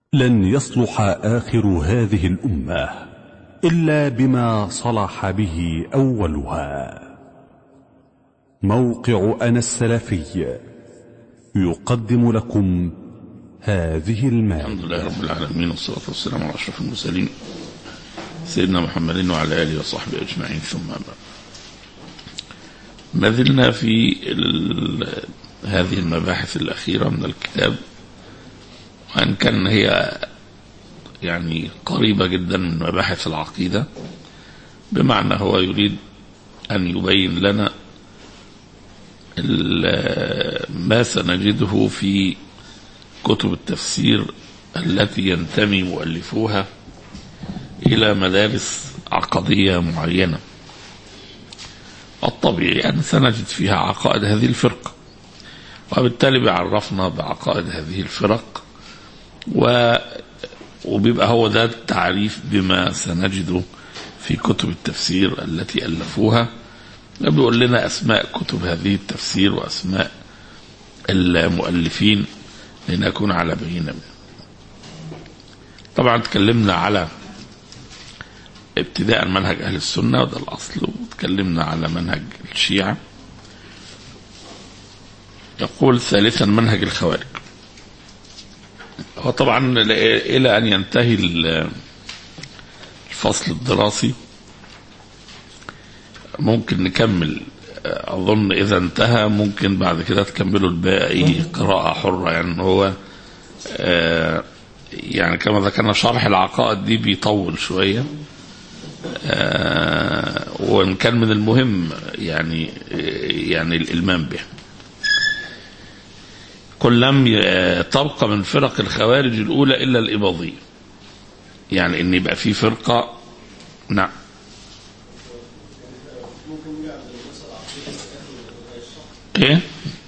لن يصلح آخر هذه الأمة إلا بما صلح به أولها موقع أنا السلفي يقدم لكم هذه المادة الحمد لله رب العالمين والصلاة والسلام على أشرف المرسلين سيدنا محمد وعلى آله وصحبه أجمعين ثم بعد ما زلنا في ال- هذه المباحث الأخيرة من الكتاب وأن كان هي يعني قريبة جدا من مباحث العقيدة بمعنى هو يريد أن يبين لنا ال- ما سنجده في كتب التفسير التي ينتمي مؤلفوها إلى مدارس عقدية معينة الطبيعي أن سنجد فيها عقائد هذه الفرقة وبالتالي بيعرفنا بعقائد هذه الفرق و وبيبقى هو ده التعريف بما سنجده في كتب التفسير التي ألفوها بيقول لنا أسماء كتب هذه التفسير وأسماء المؤلفين لنكون على بينة منه طبعا تكلمنا على ابتداء منهج أهل السنة وده الأصل وتكلمنا على منهج الشيعة يقول ثالثا منهج الخوارج هو طبعا إلى أن ينتهي ال- الفصل الدراسي ممكن نكمل أظن إذا انتهى ممكن بعد كده تكملوا الباقي قراءة حرة يعني هو آه، يعني كما ذكرنا شرح العقائد دي بيطول شوية آه، وإن كان من المهم يعني يعني الإلمام به قل لم ي- تبقى من فرق الخوارج الأولى إلا الإباضية يعني إن يبقى في فرقة نعم ايه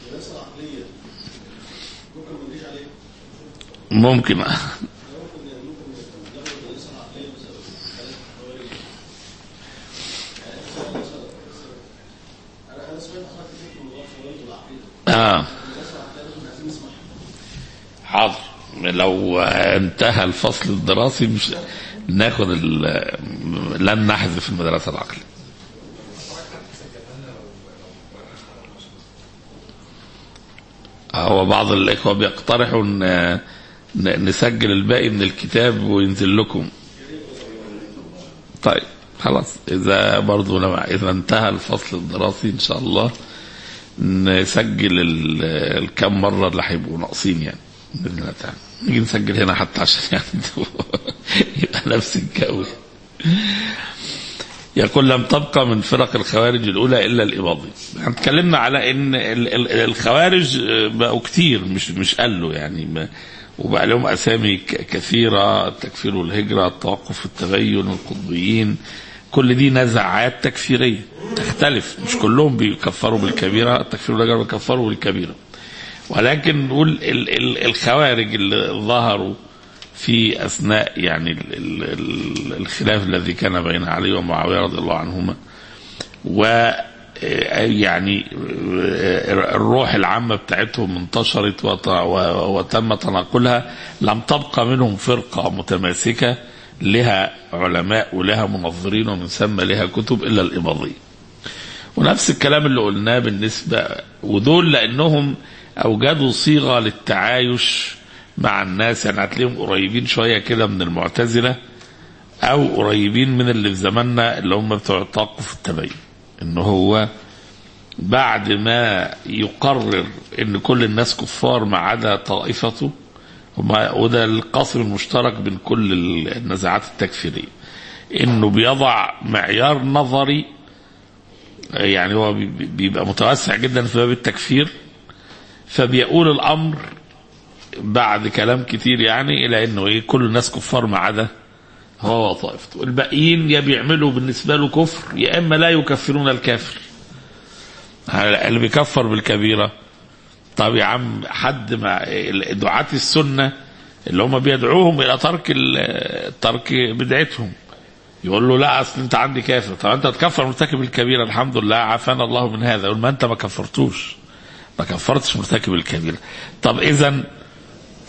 ممكن اه حاضر لو انتهى الفصل الدراسي مش ناخد ال- لن نحذف المدرسة العقلية هو بعض الإخوة بيقترحوا ان ن- نسجل الباقي من الكتاب وينزل لكم طيب خلاص إذا برضو لو إذا انتهى الفصل الدراسي إن شاء الله نسجل ال- الكم مرة اللي هيبقوا ناقصين يعني بإذن الله تعالى نيجي نسجل هنا حتى عشان يعني يبقى نفس الجو يقول لم تبقى من فرق الخوارج الأولى إلا الإباضي احنا اتكلمنا على إن ال- ال- الخوارج بقوا كتير مش مش قلوا يعني ما- وبقى لهم أسامي ك- كثيرة التكفير والهجرة التوقف والتبين القطبيين كل دي نزعات تكفيرية تختلف مش كلهم بيكفروا بالكبيرة التكفير والهجرة بيكفروا بالكبيرة ولكن نقول ال- ال- الخوارج اللي ظهروا في اثناء يعني ال- ال- ال- الخلاف الذي كان بين علي ومعاويه رضي الله عنهما و آه، يعني آه، الروح العامة بتاعتهم انتشرت وت- و- وتم تناقلها لم تبقى منهم فرقة متماسكة لها علماء ولها منظرين ومن ثم لها كتب إلا الإباضية ونفس الكلام اللي قلناه بالنسبة ودول لأنهم أوجدوا صيغة للتعايش مع الناس يعني هتلاقيهم قريبين شوية كده من المعتزلة أو قريبين من اللي في زماننا اللي هم بتوع التوقف التبين إن هو بعد ما يقرر إن كل الناس كفار ما عدا طائفته وما- وده القاسم المشترك بين كل النزاعات التكفيرية إنه بيضع معيار نظري يعني هو بي- بيبقى متوسع جدا في باب التكفير فبيقول الامر بعد كلام كتير يعني الى انه ايه كل الناس كفار ما عدا هو وطائفته الباقيين يا بيعملوا بالنسبه له كفر يا اما لا يكفرون الكافر اللي بيكفر بالكبيره طب يا عم حد مع دعاة السنه اللي هم بيدعوهم الى ترك ال- ترك بدعتهم يقول له لا اصل انت عندي كافر طب انت تكفر مرتكب الكبيره الحمد لله عافانا الله من هذا يقول ما انت ما كفرتوش ما كفرتش مرتكب الكبيره طب اذا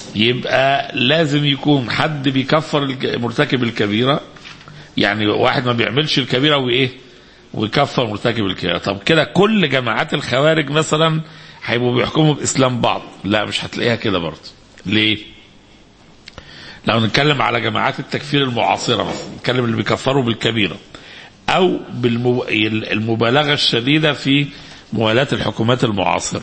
يبقى لازم يكون حد بيكفر الك- مرتكب الكبيره يعني واحد ما بيعملش الكبيره وايه ويكفر مرتكب الكبيره طب كده كل جماعات الخوارج مثلا هيبقوا بيحكموا باسلام بعض لا مش هتلاقيها كده برضه ليه لو نتكلم على جماعات التكفير المعاصره مثلا نتكلم اللي بيكفروا بالكبيره او بالمبالغه الشديده في موالاه الحكومات المعاصره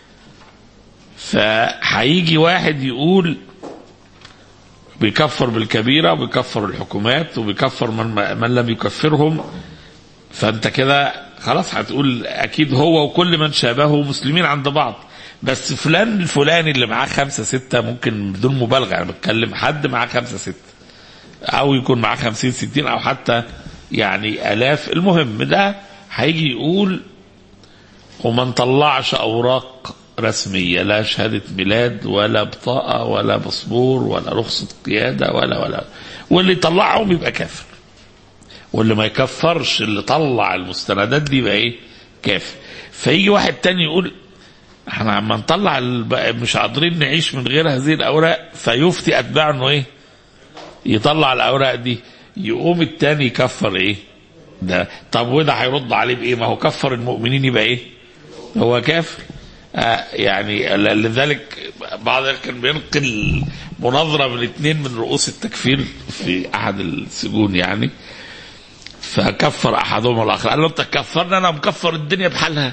فهيجي واحد يقول بيكفر بالكبيرة وبيكفر الحكومات وبيكفر من, من لم يكفرهم فانت كده خلاص هتقول اكيد هو وكل من شابهه مسلمين عند بعض بس فلان الفلاني اللي معاه خمسة ستة ممكن بدون مبالغة انا بتكلم حد معاه خمسة ستة او يكون معاه خمسين ستين او حتى يعني الاف المهم ده هيجي يقول وما نطلعش اوراق رسميه لا شهاده ميلاد ولا بطاقه ولا باسبور ولا رخصه قياده ولا ولا واللي يطلعهم يبقى كافر واللي ما يكفرش اللي طلع المستندات دي يبقى ايه كافر فيجي واحد تاني يقول احنا عم نطلع الب- مش قادرين نعيش من غير هذه الاوراق فيفتي اتباعه انه ايه يطلع الاوراق دي يقوم التاني يكفر ايه ده طب وده هيرد عليه بايه ما هو كفر المؤمنين يبقى ايه هو كافر آه يعني ل- لذلك بعض كان بينقل مناظره من اثنين من رؤوس التكفير في احد السجون يعني فكفر احدهم الاخر قال له انت كفرنا انا مكفر الدنيا بحالها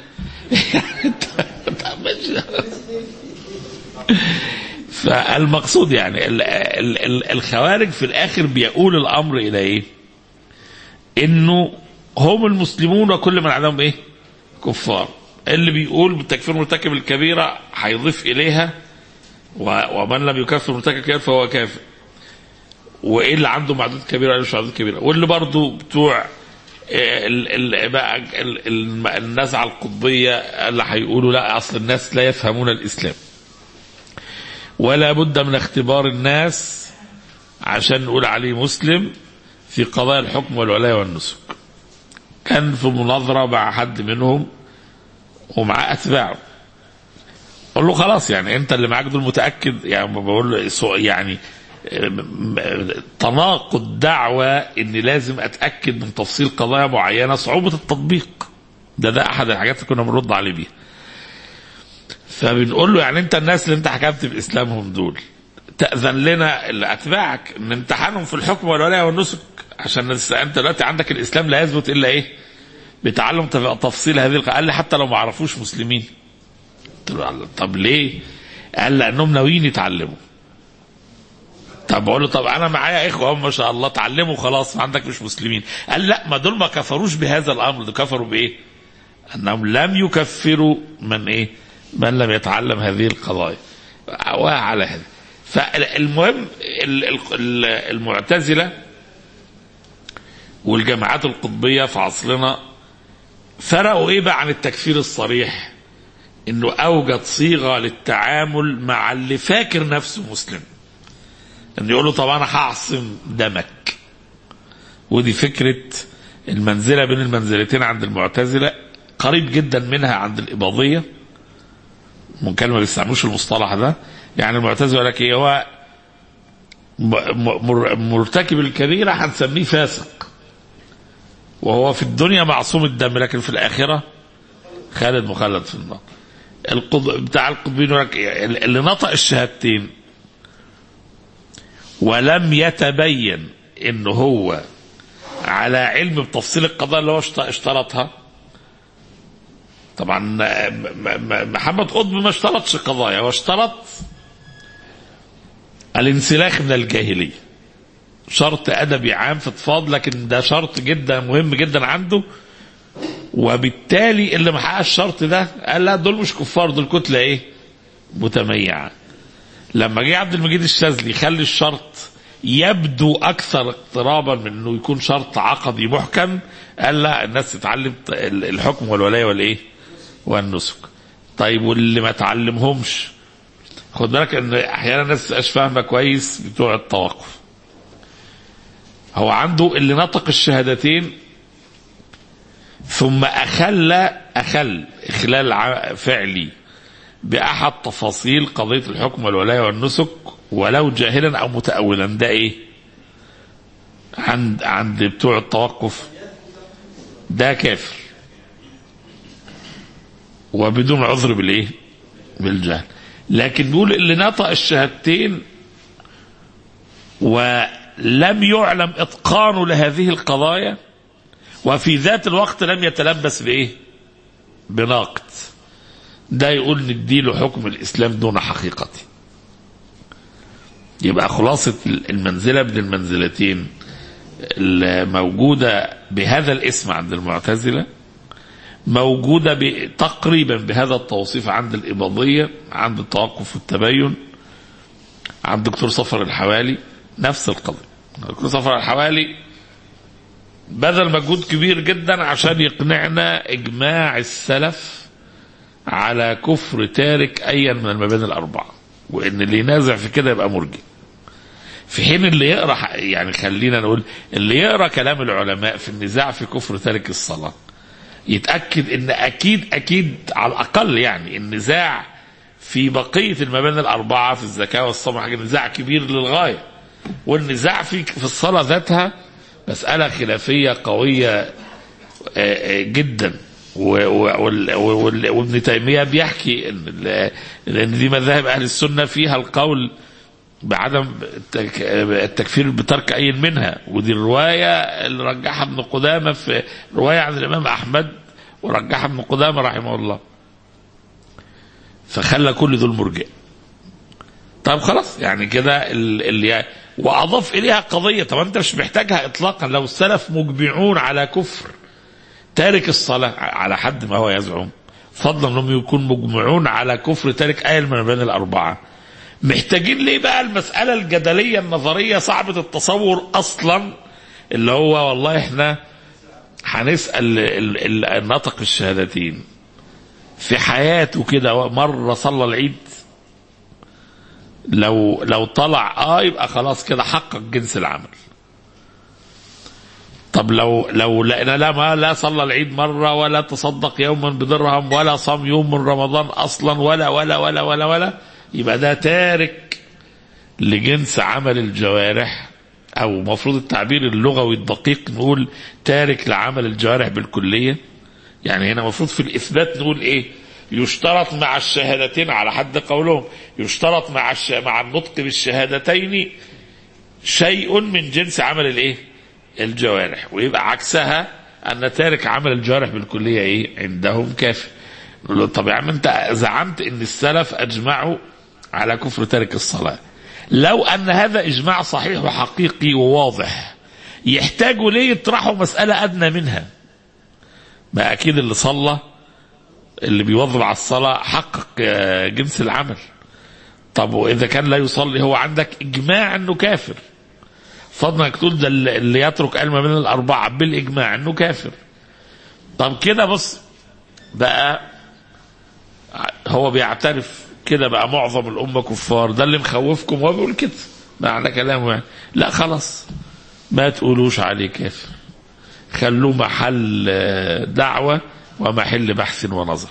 فالمقصود يعني ال- ال- ال- الخوارج في الاخر بيقول الامر الى ايه؟ انه هم المسلمون وكل من عندهم ايه؟ كفار اللي بيقول بالتكفير مرتكب الكبيره هيضيف اليها و- ومن لم يكفر مرتكب الكبيره فهو كافر وايه اللي عنده معدود كبيره ولا مش معدود كبيره واللي برضو بتوع ال ال بقى ال- ال- النزعه القطبيه اللي هيقولوا لا اصل الناس لا يفهمون الاسلام ولا بد من اختبار الناس عشان نقول عليه مسلم في قضايا الحكم والولايه والنسك كان في مناظره مع حد منهم ومعاه اتباعه قال له خلاص يعني انت اللي معاك دول متاكد يعني بقول له سو- يعني م- م- تناقض دعوة ان لازم اتاكد من تفصيل قضايا معينه صعوبه التطبيق ده ده احد الحاجات اللي كنا بنرد عليه بيها فبنقول له يعني انت الناس اللي انت حكمت باسلامهم دول تاذن لنا اللي اتباعك ان امتحانهم في الحكم والولايه والنسك عشان لسه انت دلوقتي عندك الاسلام لا يثبت الا ايه؟ بتعلم تف- تفصيل هذه الق- قال لي حتى لو ما عرفوش مسلمين قلت له طب ليه؟ قال لانهم ناويين يتعلموا طب بقول له طب انا معايا اخوه هم ما شاء الله اتعلموا خلاص ما عندك مش مسلمين قال لا ما دول ما كفروش بهذا الامر دول كفروا بايه؟ انهم لم يكفروا من ايه؟ من لم يتعلم هذه القضايا وعلى هذا فالمهم ال- ال- ال- المعتزله والجماعات القطبيه في عصرنا فرقوا ايه بقى عن التكفير الصريح؟ انه اوجد صيغه للتعامل مع اللي فاكر نفسه مسلم. انه يقول له طب انا هعصم دمك. ودي فكره المنزله بين المنزلتين عند المعتزله قريب جدا منها عند الاباضيه. ممكن ما بيستعملوش المصطلح ده يعني المعتزله يقول لك ايه هو م- مر- مرتكب الكبيره هنسميه فاسق. وهو في الدنيا معصوم الدم لكن في الاخره خالد مخلد في النار. القض... بتاع القطبين يقول لك إيه؟ اللي نطق الشهادتين ولم يتبين ان هو على علم بتفصيل القضايا اللي هو اشت- اشترطها طبعا م- م- محمد قطب ما اشترطش قضايا هو اشترط الانسلاخ من الجاهليه شرط ادبي عام في اطفال لكن ده شرط جدا مهم جدا عنده وبالتالي اللي ما حققش الشرط ده قال لا دول مش كفار دول كتله ايه؟ متميعه. لما جه عبد المجيد الشاذلي يخلي الشرط يبدو اكثر اقترابا من انه يكون شرط عقدي محكم قال لا الناس تتعلم ال- الحكم والولايه والايه؟ والنسك. طيب واللي ما تعلمهمش خد بالك ان احيانا الناس مش فاهمه كويس بتوع التوقف. هو عنده اللي نطق الشهادتين ثم أخل أخل إخلال ع- فعلي بأحد تفاصيل قضية الحكم والولاية والنسك ولو جاهلا او متأولا ده ايه عند عند بتوع التوقف ده كافر وبدون عذر بالايه بالجهل لكن بيقول اللي نطق الشهادتين ولم يعلم اتقانه لهذه القضايا وفي ذات الوقت لم يتلبس بايه بناقد ده يقول نديله حكم الاسلام دون حقيقته يبقى خلاصة المنزلة من المنزلتين الموجودة بهذا الاسم عند المعتزلة موجودة ب- تقريبا بهذا التوصيف عند الإباضية عند التوقف والتبين عند دكتور صفر الحوالي نفس القضية دكتور صفر الحوالي بذل مجهود كبير جدا عشان يقنعنا إجماع السلف على كفر تارك أيا من المباني الأربعة وإن اللي ينازع في كده يبقى مرجئ في حين اللي يقرا يعني خلينا نقول اللي يقرا كلام العلماء في النزاع في كفر تارك الصلاه يتاكد ان اكيد اكيد على الاقل يعني النزاع في بقيه المباني الاربعه في الزكاه والصوم حاجه نزاع كبير للغايه والنزاع في في الصلاه ذاتها مساله خلافيه قويه آه، آه، جدا و- و- وال- وال- وابن تيميه بيحكي ان ال- لان دي مذاهب اهل السنه فيها القول بعدم التك- التكفير بترك أي منها ودي الرواية اللي رجحها ابن قدامة في رواية عن الإمام أحمد ورجحها ابن قدامة رحمه الله فخلى كل دول مرجئ طب خلاص يعني كده ال- اللي وأضاف إليها قضية طب أنت مش محتاجها إطلاقا لو السلف مجمعون على كفر تارك الصلاة على حد ما هو يزعم فضلا انهم يكون مجمعون على كفر تارك آية من المباني الأربعة محتاجين ليه بقى المسألة الجدلية النظرية صعبة التصور أصلا اللي هو والله احنا هنسأل ال- ال- الناطق بالشهادتين في حياته كده مرة صلى العيد لو لو طلع اه يبقى خلاص كده حقق جنس العمل طب لو لو لقينا لا ما لا صلى العيد مرة ولا تصدق يوما بدرهم ولا صام يوم من رمضان أصلا ولا ولا ولا ولا ولا يبقى ده تارك لجنس عمل الجوارح أو مفروض التعبير اللغوي الدقيق نقول تارك لعمل الجوارح بالكلية يعني هنا مفروض في الإثبات نقول إيه يشترط مع الشهادتين على حد قولهم يشترط مع الش... مع النطق بالشهادتين شيء من جنس عمل الايه الجوارح ويبقى عكسها ان تارك عمل الجوارح بالكليه ايه عندهم كافر نقول له طب يا عم انت زعمت ان السلف اجمعوا على كفر تارك الصلاه لو ان هذا اجماع صحيح وحقيقي وواضح يحتاجوا ليه يطرحوا مساله ادنى منها ما اكيد اللي صلى اللي بيواظب على الصلاه حقق آه، جنس العمل طب واذا كان لا يصلي هو عندك اجماع انه كافر فضلا انك تقول ده اللي اللي يترك علم من الاربعه بالاجماع انه كافر طب كده بص بقى هو بيعترف كده بقى معظم الامه كفار ده اللي مخوفكم هو بيقول كده معنى كلامه يعني لا خلاص ما تقولوش عليه كافر خلوه محل آه، دعوه ومحل بحث ونظر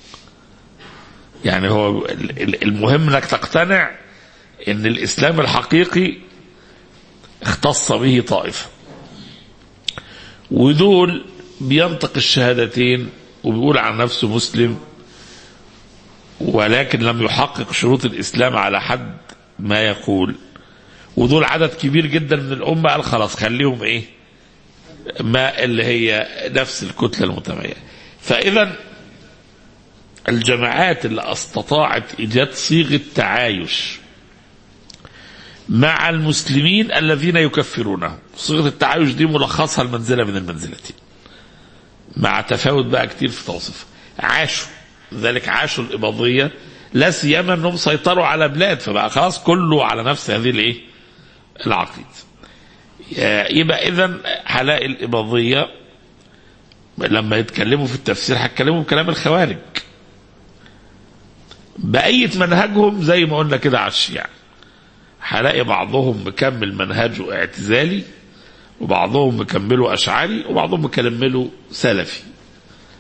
يعني هو ال- ال- المهم انك تقتنع ان الاسلام الحقيقي اختص به طائفه ودول بينطق الشهادتين وبيقول عن نفسه مسلم ولكن لم يحقق شروط الاسلام على حد ما يقول ودول عدد كبير جدا من الامه قال خلاص خليهم ايه ما اللي هي نفس الكتله المتميزه فاذا الجماعات اللي استطاعت ايجاد صيغه تعايش مع المسلمين الذين يكفرونهم صيغه التعايش دي ملخصها المنزله من المنزلتين مع تفاوت بقى كتير في توصيفها عاشوا ذلك عاشوا الإباضية لا سيما انهم سيطروا على بلاد فبقى خلاص كله على نفس هذه الايه العقيده يبقى اذا هلاقي الإباضية لما يتكلموا في التفسير هيتكلموا بكلام الخوارج بأية منهجهم زي ما قلنا كده على الشيعة هلاقي بعضهم مكمل منهجه اعتزالي وبعضهم مكمله أشعري وبعضهم مكمله سلفي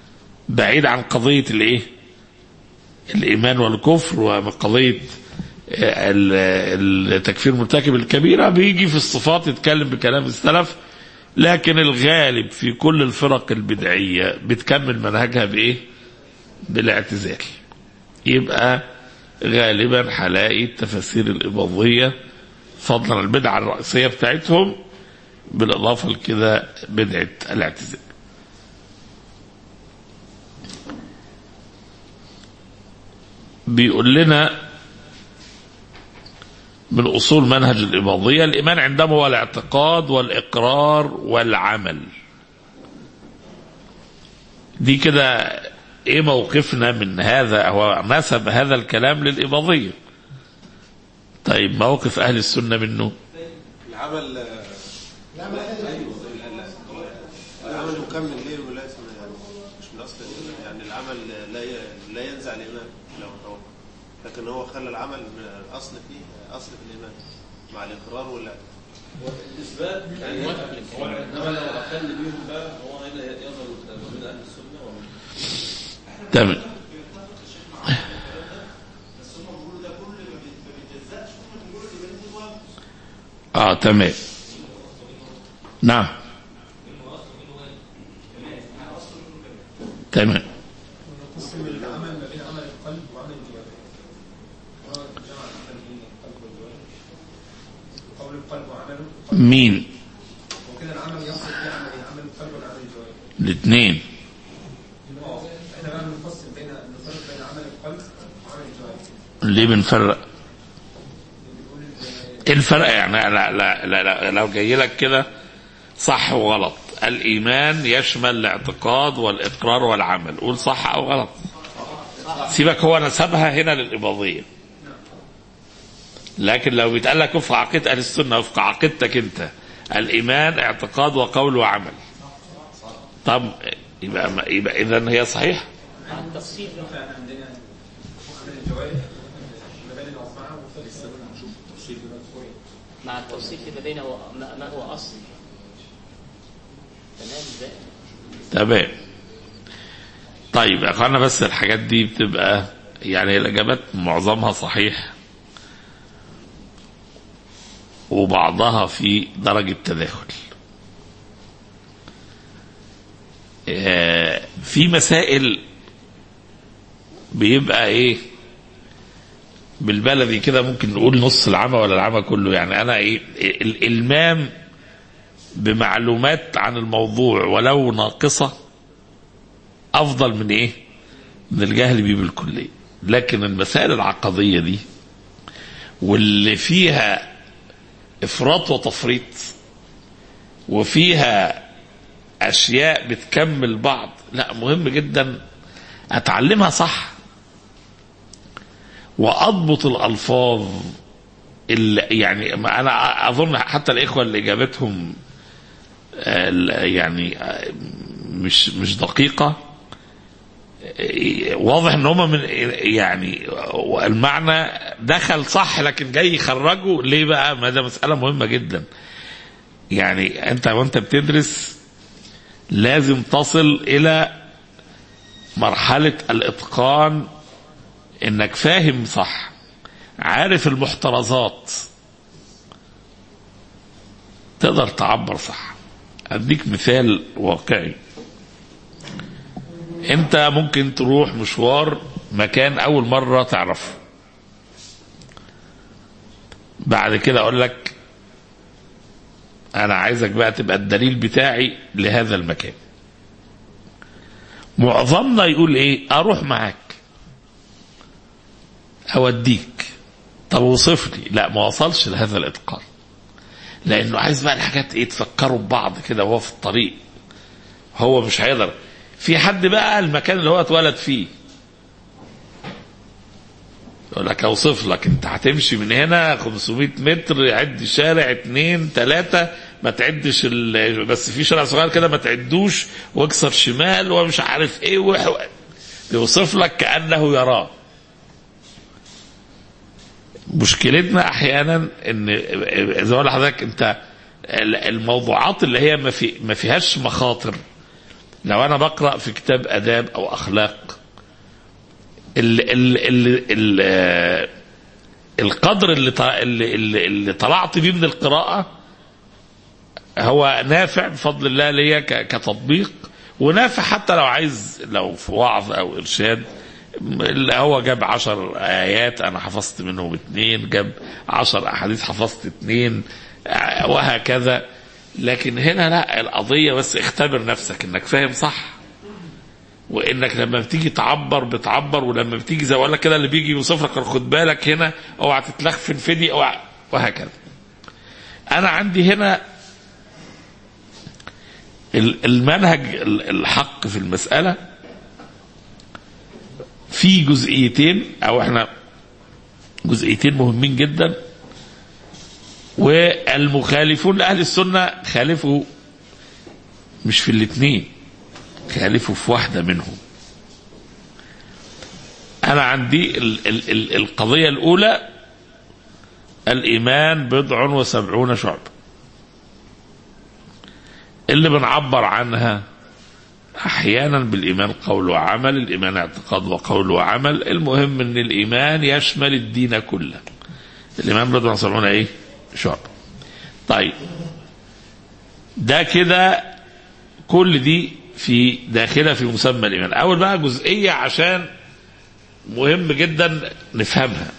بعيد عن قضية الايه الإيمان والكفر وقضية ال- التكفير مرتكب الكبيرة بيجي في الصفات يتكلم بكلام السلف لكن الغالب في كل الفرق البدعية بتكمل منهجها بإيه بالاعتزال يبقى غالبا هلاقي التفاسير الإباضية فضلا عن البدعة الرئيسية بتاعتهم بالإضافة لكده بدعة الاعتزال بيقول لنا من أصول منهج الإباضية الإيمان عندهم هو الاعتقاد والإقرار والعمل دي كده إيه موقفنا من هذا هو نسب هذا الكلام للإباضية طيب موقف أهل السنة منه العمل العمل العمل مكمل ليه وليس من يعني مش من اصل الإيمان. يعني العمل لا ي- لا ينزع الايمان لو توقف لكن هو خلى العمل من الاصل فيه اصل في الايمان مع الاقرار ولا الاثبات يعني هو انما لو اخل بيهم بقى هو هنا يظهر ما بين اهل السنه ومن تمام اه تمام نعم تمام نقسم العمل ما بين عمل القلب وعمل الجوارح هو جمع العمل بين القلب والجوارح قول القلب وعمله مين وكده العمل يصل في عمل عمل القلب ولا عمل الجوارح الاثنين اه احنا بقى بنفصل بين نفرق بين عمل القلب وعمل الجوارح ليه بنفرق بنقول ال- ايه الفرق يعني لا لا لا, لا لو جاي لك كده صح وغلط الايمان يشمل الاعتقاد والاقرار والعمل قول صح او غلط سيبك هو نسبها هنا للاباضيه لكن لو بيتقال لك وفق عقيده اهل السنه وفق عقيدتك انت الايمان اعتقاد وقول وعمل طب يبقى يبقى اذا هي صحيحه التفصيل فعلا عندنا عمل الجوارح ما بين الأربعة وفرق مع التفصيل فيما بين هو ما ما هو اصل تمام ده تمام طيب يا اخوانا بس الحاجات دي بتبقى يعني الاجابات معظمها صحيح وبعضها في درجة تداخل آه، في مسائل بيبقى ايه بالبلدي كده ممكن نقول نص العمى ولا العمى كله يعني انا ايه الالمام بمعلومات عن الموضوع ولو ناقصة أفضل من إيه؟ من الجهل بيه بالكلية لكن المسائل العقدية دي واللي فيها إفراط وتفريط وفيها أشياء بتكمل بعض لا مهم جدا أتعلمها صح وأضبط الألفاظ اللي يعني ما أنا أظن حتى الإخوة اللي إجابتهم آه، يعني آه، مش مش دقيقة آه، واضح ان هم من يعني المعنى دخل صح لكن جاي يخرجه ليه بقى ما ده مسألة مهمة جدا يعني انت وانت بتدرس لازم تصل الى مرحلة الاتقان انك فاهم صح عارف المحترزات تقدر تعبر صح اديك مثال واقعي انت ممكن تروح مشوار مكان اول مره تعرفه بعد كده اقول لك انا عايزك بقى تبقى الدليل بتاعي لهذا المكان معظمنا يقول ايه اروح معاك اوديك طب وصف لي لا ما وصلش لهذا الاتقان لانه عايز بقى الحاجات ايه تفكروا ببعض كده وهو في الطريق هو مش هيقدر في حد بقى المكان اللي هو اتولد فيه يقول لك اوصف لك انت هتمشي من هنا 500 متر عد شارع اتنين تلاتة ما تعدش ال... بس في شارع صغير كده ما تعدوش واكسر شمال ومش عارف ايه وح... يوصف لك كانه يراه مشكلتنا احيانا ان زي ما بقول لحضرتك انت الموضوعات اللي هي ما في ما فيهاش مخاطر لو انا بقرا في كتاب اداب او اخلاق ال ال ال ال القدر اللي ط- اللي, اللي, اللي طلعت بيه من القراءة هو نافع بفضل الله ليا ك- كتطبيق ونافع حتى لو عايز لو في وعظ او ارشاد اللي هو جاب عشر ايات انا حفظت منهم اتنين جاب عشر احاديث حفظت اتنين آه، وهكذا لكن هنا لا القضية بس اختبر نفسك انك فاهم صح وانك لما بتيجي تعبر بتعبر ولما بتيجي زي ما اقول لك كده اللي بيجي يوصف لك خد بالك هنا اوعى تتلخفن في دي اوعى وهكذا انا عندي هنا ال- المنهج ال- الحق في المسألة في جزئيتين او احنا جزئيتين مهمين جدا والمخالفون لأهل السنة خالفوا مش في الاثنين خالفوا في واحدة منهم أنا عندي ال ال ال القضية الأولى الإيمان بضع وسبعون شعبة اللي بنعبر عنها أحيانا بالإيمان قول وعمل الإيمان اعتقاد وقول وعمل المهم أن الإيمان يشمل الدين كله الإيمان بضع وسبعون إيه شعبة طيب ده كده كل دي في داخلة في مسمى الإيمان أول بقى جزئية عشان مهم جدا نفهمها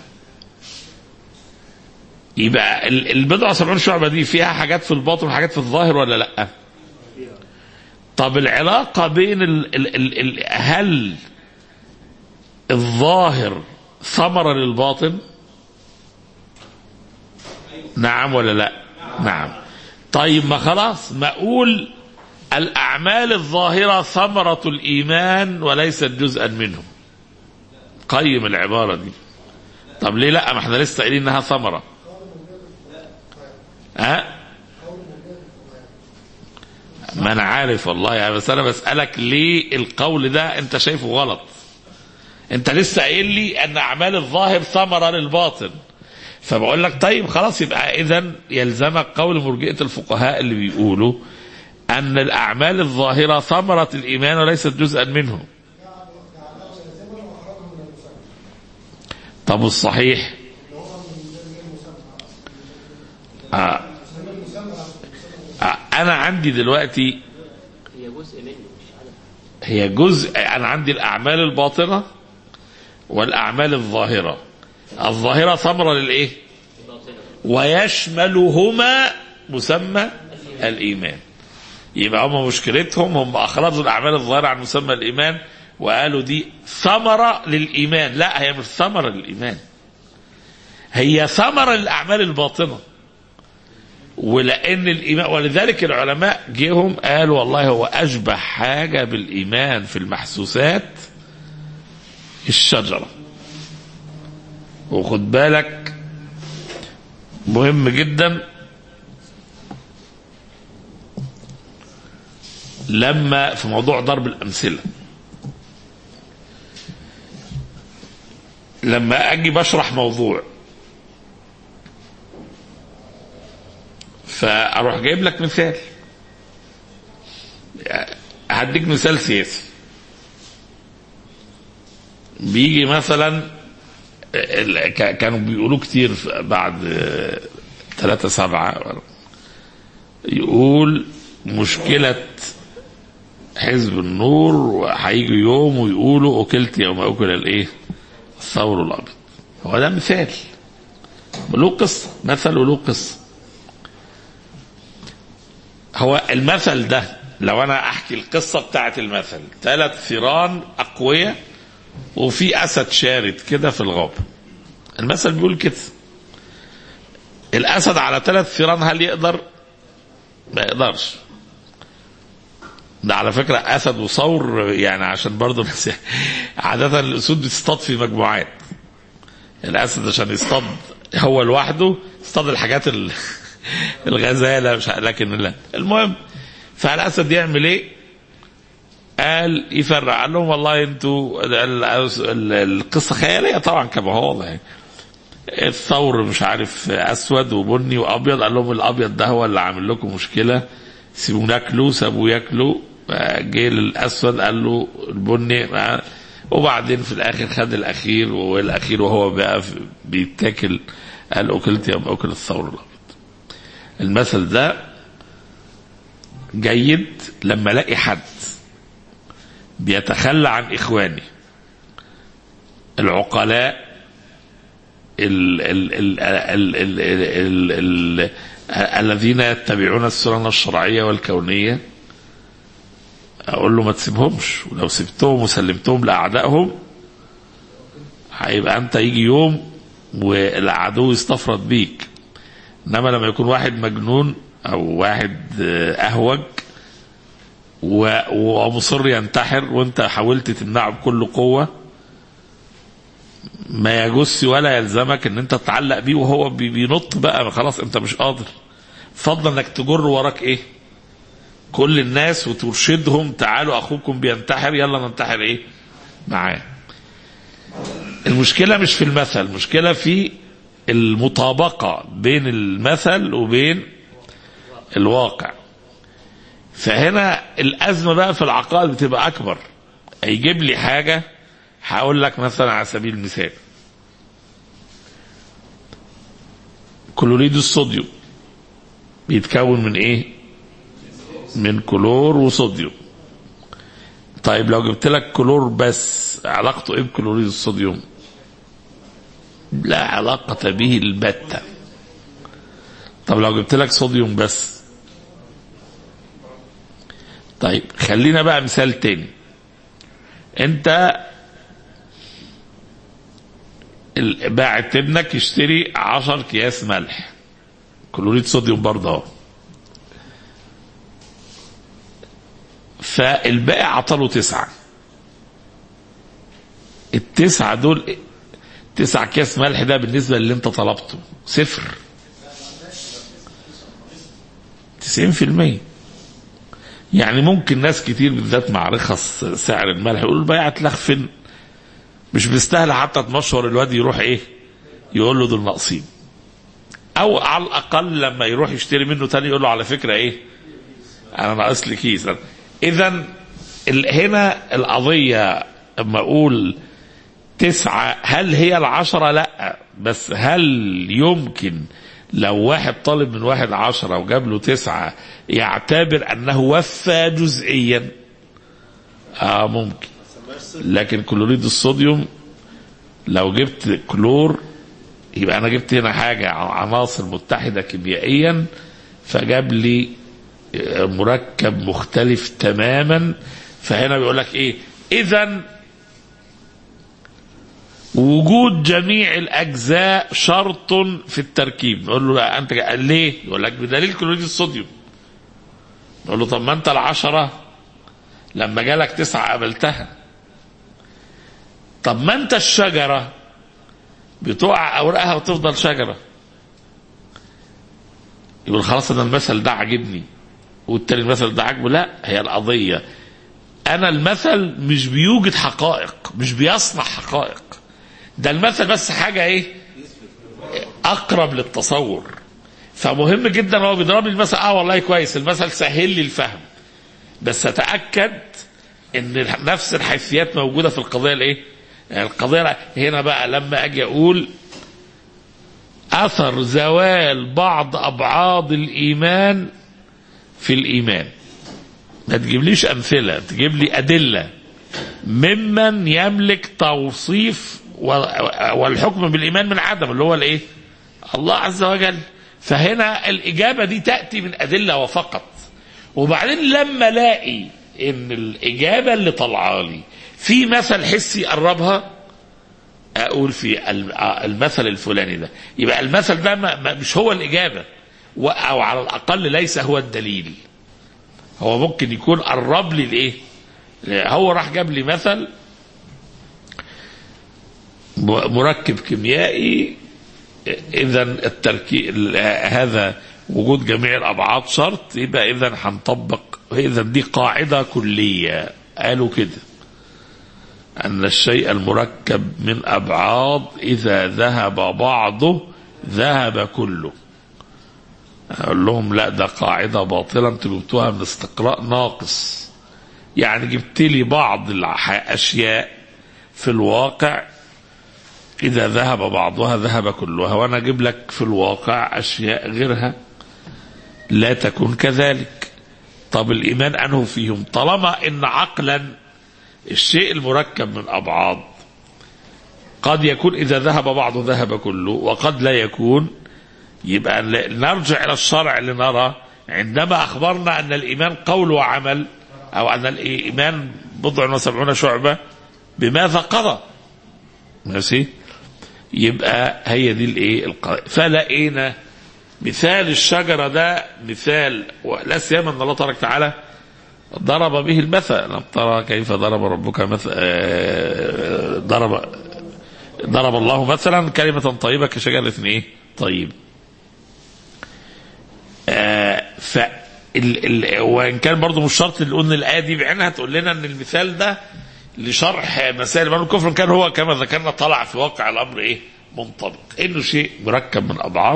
يبقى ال- البضع وسبعون شعبة دي فيها حاجات في الباطن وحاجات في الظاهر ولا لأ طب العلاقة بين ال ال ال ال هل الظاهر ثمرة للباطن نعم ولا لا نعم طيب ما خلاص ما أقول الأعمال الظاهرة ثمرة الإيمان وليست جزءا منه قيم العبارة دي طب ليه لا ما احنا لسه قايلين انها ثمرة ها ما انا عارف والله يعني بس انا بسألك ليه القول ده انت شايفه غلط انت لسه قايل لي ان اعمال الظاهر ثمرة للباطن فبقول لك طيب خلاص يبقى اذا يلزمك قول مرجئة الفقهاء اللي بيقولوا ان الاعمال الظاهرة ثمرة الايمان وليست جزءا منه طب الصحيح آه. آه. انا عندي دلوقتي هي جزء منه مش عدد هي جزء انا عندي الاعمال الباطنه والاعمال الظاهره الظاهره ثمره للايه باطنة ويشملهما مسمى الايمان يبقى هم مشكلتهم هم اخرجوا الاعمال الظاهره عن مسمى الايمان وقالوا دي ثمره للايمان لا هي مش ثمره للايمان هي ثمره للاعمال الباطنه ولان الايمان ولذلك العلماء جيهم قالوا والله هو اشبه حاجه بالايمان في المحسوسات الشجره وخد بالك مهم جدا لما في موضوع ضرب الامثله لما اجي بشرح موضوع فاروح جايب لك مثال هديك مثال سياسي بيجي مثلا ال- ك- كانوا بيقولوا كتير في- بعد ثلاثة سبعة يقول مشكلة حزب النور وهيجي يوم ويقولوا أكلت يوم أكل الإيه؟ الثور الأبيض هو ده مثال له قصة مثل وله قصة هو المثل ده لو أنا أحكي القصة بتاعت المثل ثلاث ثيران أقوياء وفي أسد شارد كده في الغابة المثل بيقول كده الأسد على ثلاث ثيران هل يقدر؟ ما يقدرش ده على فكرة أسد وثور يعني عشان برضه الناس- عادة الأسود بتصطاد في مجموعات الأسد عشان يصطاد هو لوحده يصطاد الحاجات ال- الغزالة مش ع- لكن لا المهم فالأسد يعمل إيه؟ قال يفرع قال لهم والله انتوا ال- ال- القصة خيالية طبعا كما هو واضح يعني. الثور مش عارف اسود وبني وابيض قال لهم الابيض ده هو اللي عامل لكم مشكله سيبوه ناكله سابوه ياكله جه للاسود قال له البني وبعدين في الاخر خد الاخير والاخير وهو بقى في- بيتاكل قال اكلت يوم اكل الثور الابيض المثل ده جيد لما الاقي حد بيتخلى عن اخواني العقلاء ال ال ال ال ال ال ال ال الذين يتبعون السنن الشرعيه والكونيه اقول له ما تسيبهمش ولو سبتهم وسلمتهم لاعدائهم هيبقى انت يجي يوم والعدو يستفرد بيك انما لما يكون واحد مجنون او واحد آه، اهوج و- ومصر ينتحر وانت حاولت تمنعه بكل قوه ما يجوز ولا يلزمك ان انت تتعلق بيه وهو بي- بينط بقى خلاص انت مش قادر فضلا انك تجر وراك ايه كل الناس وترشدهم تعالوا اخوكم بينتحر يلا ننتحر ايه معاه المشكله مش في المثل المشكله في المطابقه بين المثل وبين الواقع فهنا الازمه بقى في العقائد بتبقى اكبر هيجيب لي حاجه هقول لك مثلا على سبيل المثال كلوريد الصوديوم بيتكون من ايه من كلور وصوديوم طيب لو جبت لك كلور بس علاقته ايه بكلوريد الصوديوم لا علاقة به البتة طب لو جبت لك صوديوم بس طيب خلينا بقى مثال تاني انت ال- باعت ابنك يشتري عشر اكياس ملح كلوريد صوديوم برضه اهو فالباقي عطاله تسعة التسعة دول تسع اكياس ملح ده بالنسبة للي انت طلبته صفر تسعين في المية يعني ممكن ناس كتير بالذات مع رخص سعر الملح يقول البياع تلخفن مش مستاهل حتى تمشور الواد يروح ايه يقول له دول ناقصين او على الاقل لما يروح يشتري منه تاني يقول له على فكره ايه انا ناقص لي كيس اذا ال- هنا القضيه اما اقول تسعة هل هي العشرة لا بس هل يمكن لو واحد طالب من واحد عشرة وجاب له تسعة يعتبر انه وفى جزئيا اه ممكن لكن كلوريد الصوديوم لو جبت كلور يبقى انا جبت هنا حاجه عناصر متحده كيميائيا فجاب لي مركب مختلف تماما فهنا بيقول لك ايه اذا وجود جميع الاجزاء شرط في التركيب نقول له لا انت جا- ليه يقول لك بدليل كلوريد الصوديوم نقول له طب ما انت العشره لما جالك تسعه قابلتها طب ما انت الشجره بتقع اوراقها وتفضل شجره يقول خلاص انا المثل ده عاجبني والتاني المثل ده عاجبه لا هي القضيه انا المثل مش بيوجد حقائق مش بيصنع حقائق ده المثل بس حاجه ايه اقرب للتصور فمهم جدا هو بيضرب لي المثل اه والله كويس المثل سهل لي الفهم بس اتاكد ان نفس الحيثيات موجوده في القضيه الايه القضيه هنا بقى لما اجي اقول اثر زوال بعض ابعاد الايمان في الايمان ما تجيبليش امثله تجيب لي ادله ممن يملك توصيف و- والحكم بالايمان من عدم اللي هو الايه الله عز وجل فهنا الاجابه دي تاتي من ادله وفقط وبعدين لما الاقي ان الاجابه اللي طالعه لي في مثل حسي قربها اقول في الم- المثل الفلاني ده يبقى المثل ده ما ما- مش هو الاجابه و- او على الاقل ليس هو الدليل هو ممكن يكون قرب لي الايه هو راح جاب لي مثل م- مركب كيميائي اذا التركيب هذا وجود جميع الابعاد شرط يبقى اذا هنطبق اذا دي قاعده كليه قالوا كده ان الشيء المركب من ابعاد اذا ذهب بعضه ذهب كله اقول لهم لا ده قاعده باطله انتوا جبتوها من استقراء ناقص يعني جبت لي بعض الاشياء في الواقع إذا ذهب بعضها ذهب كلها وأنا أجيب لك في الواقع أشياء غيرها لا تكون كذلك طب الإيمان أنه فيهم طالما إن عقلا الشيء المركب من أبعاد قد يكون إذا ذهب بعضه ذهب كله وقد لا يكون يبقى ل- نرجع إلى الشرع لنرى عندما أخبرنا أن الإيمان قول وعمل أو أن الإيمان بضع وسبعون شعبة بماذا قضى ماشي يبقى هي دي الايه القضية فلقينا مثال الشجرة ده مثال ولا سيما ان الله تبارك وتعالى ضرب به المثل لم ترى كيف ضرب ربك مثل آه، ضرب ضرب الله مثلا كلمة طيبة كشجرة ايه طيب آه ف ال ال وان كان برضو مش شرط اللي قلنا الايه دي بعينها تقول لنا ان المثال ده لشرح مسائل الايمان والكفر كان هو كما ذكرنا طلع في واقع الامر ايه منطبق انه شيء مركب من ابعاد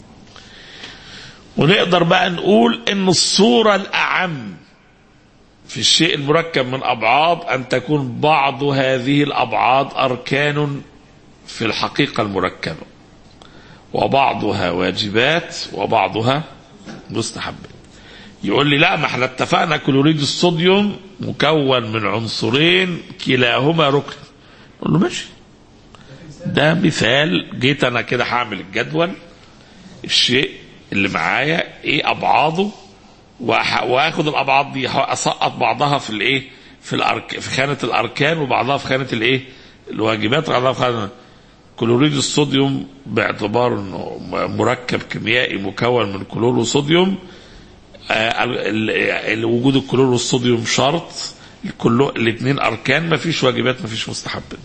ونقدر بقى نقول ان الصوره الاعم في الشيء المركب من ابعاد ان تكون بعض هذه الابعاد اركان في الحقيقه المركبه وبعضها واجبات وبعضها مستحبات يقول لي لا ما احنا اتفقنا كلوريد الصوديوم مكون من عنصرين كلاهما ركن اقول له ماشي ده مثال جيت انا كده هعمل الجدول الشيء اللي معايا ايه ابعاضه وأح- واخد الابعاض دي اسقط بعضها في الايه في الأرك... في خانه الاركان وبعضها في خانه الايه الواجبات وبعضها في خانه كلوريد الصوديوم باعتبار انه مركب كيميائي مكون من كلور وصوديوم آه، ال- ال- وجود الكلور والصوديوم شرط كله الاثنين اركان ما فيش واجبات ما فيش مستحبات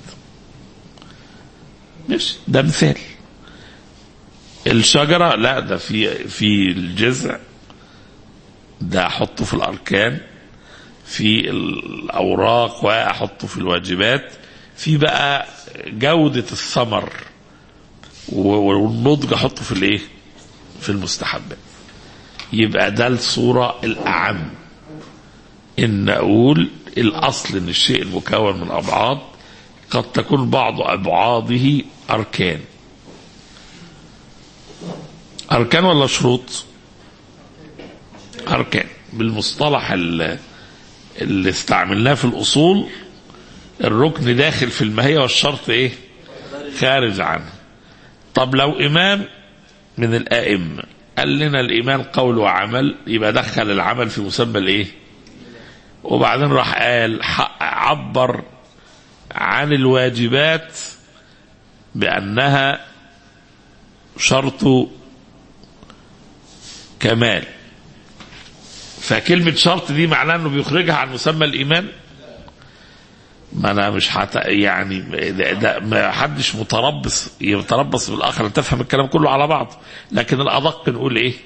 ماشي ده مثال الشجره لا ده في في الجذع ده احطه في الاركان في الاوراق واحطه في الواجبات في بقى جوده الثمر و- والنضج احطه في الايه في المستحبات يبقى ده الصورة الأعم إن أقول الأصل إن الشيء المكون من أبعاد قد تكون بعض أبعاده أركان أركان ولا شروط أركان بالمصطلح اللي, اللي استعملناه في الأصول الركن داخل في الماهية والشرط إيه خارج عنه طب لو إمام من الآئمة قال لنا الإيمان قول وعمل يبقى دخل العمل في مسمى الإيه وبعدين راح قال حق- عبر عن الواجبات بأنها شرط كمال فكلمة شرط دي معناه انه بيخرجها عن مسمى الإيمان ما انا مش حت... يعني ده, ده ما حدش متربص يتربص بالاخر تفهم الكلام كله على بعض لكن الادق نقول ايه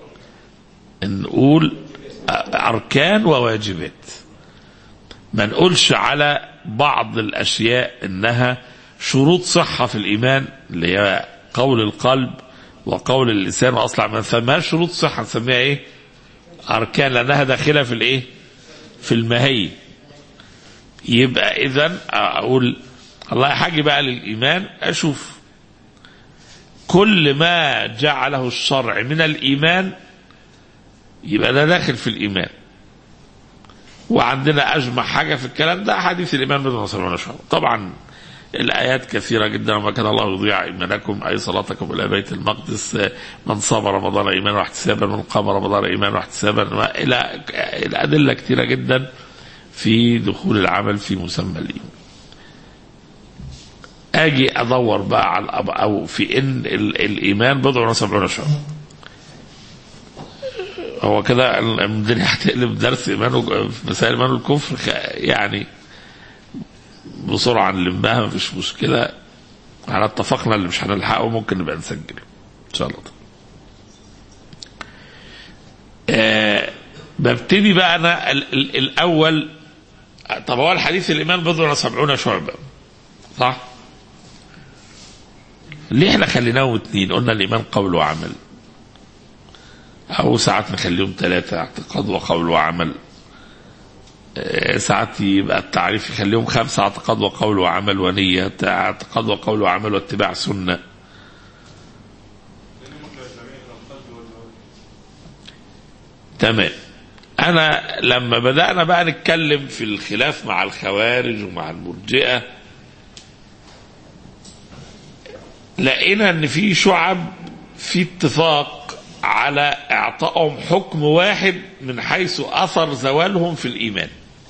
نقول اركان وواجبات ما نقولش على بعض الاشياء انها شروط صحه في الايمان اللي هي قول القلب وقول اللسان واصلا ما نسميهاش شروط صحه نسميها ايه اركان لانها داخله في الايه في الماهيه يبقى اذا اقول الله حاجي بقى للايمان اشوف كل ما جعله الشرع من الايمان يبقى ده داخل في الايمان وعندنا اجمع حاجه في الكلام ده حديث الايمان بضع وسبعون شهر طبعا الايات كثيره جدا وما كان الله يضيع ايمانكم اي صلاتكم الى بيت المقدس من صام رمضان ايمانا واحتسابا من قام رمضان ايمانا واحتسابا الى الى ادله كثيره جدا في دخول العمل في مسمى الايمان اجي ادور بقى على الأب او في ان ال- الايمان بضع وسبعون شهر هو كده الدنيا هتقلب درس ايمان وج- في مسائل ايمان والكفر خ- يعني بسرعه نلمها مفيش مشكله احنا اتفقنا اللي مش هنلحقه ممكن نبقى نسجل ان شاء الله آه ببتدي بقى انا ال- ال- الاول طب هو الحديث الايمان بضع وسبعون شعبه صح؟ ليه احنا خليناهم اثنين؟ قلنا الايمان قول وعمل. او ساعات نخليهم ثلاثه اعتقاد وقول وعمل. آه، ساعات يبقى التعريف يخليهم خمسة اعتقاد وقول وعمل ونية اعتقاد وقول وعمل واتباع سنة تمام انا لما بدأنا بقى نتكلم في الخلاف مع الخوارج ومع المرجئة لقينا ان في شعب في اتفاق على اعطائهم حكم واحد من حيث اثر زوالهم في الايمان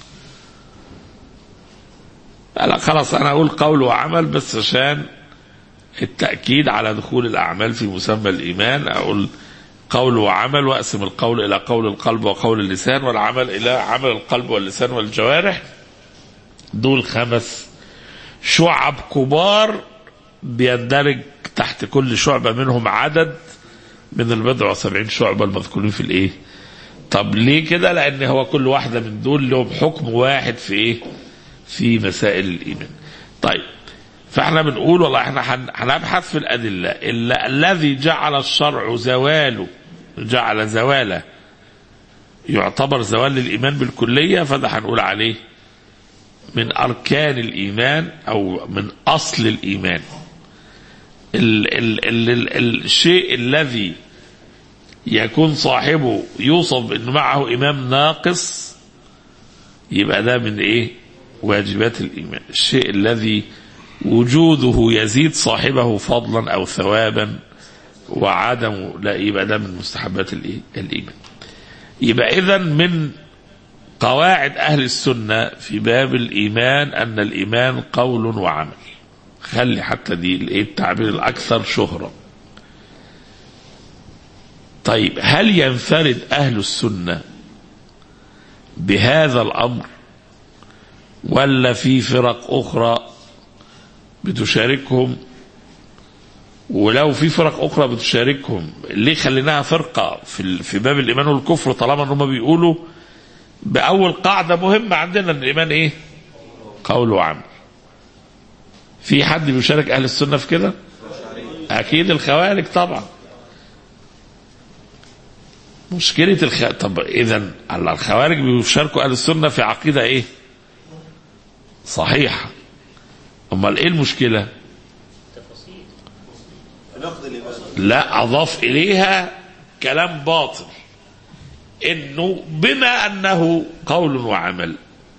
لا خلاص انا اقول قول وعمل بس عشان التاكيد على دخول الاعمال في مسمى الايمان اقول قول وعمل واقسم القول الى قول القلب وقول اللسان والعمل الى عمل القلب واللسان والجوارح دول خمس شعب كبار بيندرج تحت كل شعبة منهم عدد من البضع وسبعين شعبة المذكورين في الايه طب ليه كده لان هو كل واحدة من دول لهم حكم واحد في ايه في مسائل الايمان طيب فاحنا بنقول والله احنا هن- هنبحث في الادله الا الذي جعل الشرع زواله جعل زواله يعتبر زوال للايمان بالكليه فده هنقول عليه من اركان الايمان او من اصل الايمان ال ال ال ال الشيء الذي يكون صاحبه يوصف انه معه امام ناقص يبقى ده من ايه واجبات الايمان الشيء الذي وجوده يزيد صاحبه فضلا او ثوابا وعدم لا يبقى ده من مستحبات الايه الايمان يبقى اذا من قواعد اهل السنه في باب الايمان ان الايمان قول وعمل خلي حتى دي الايه التعبير الاكثر شهره طيب هل ينفرد اهل السنه بهذا الامر ولا في فرق اخرى بتشاركهم ولو في فرق اخرى بتشاركهم ليه خليناها فرقه في ال- في باب الايمان والكفر طالما ان هم بيقولوا باول قاعده مهمه عندنا ان الايمان ايه؟ قول وعمل. في حد بيشارك اهل السنه في كده؟ اكيد الخوارج طبعا. مشكله الخ... طب اذا الخوارج بيشاركوا اهل السنه في عقيده ايه؟ صحيحه. امال ايه المشكله؟ تفاصيل نقد الإيمان لا اضاف اليها كلام باطل انه بما انه قول وعمل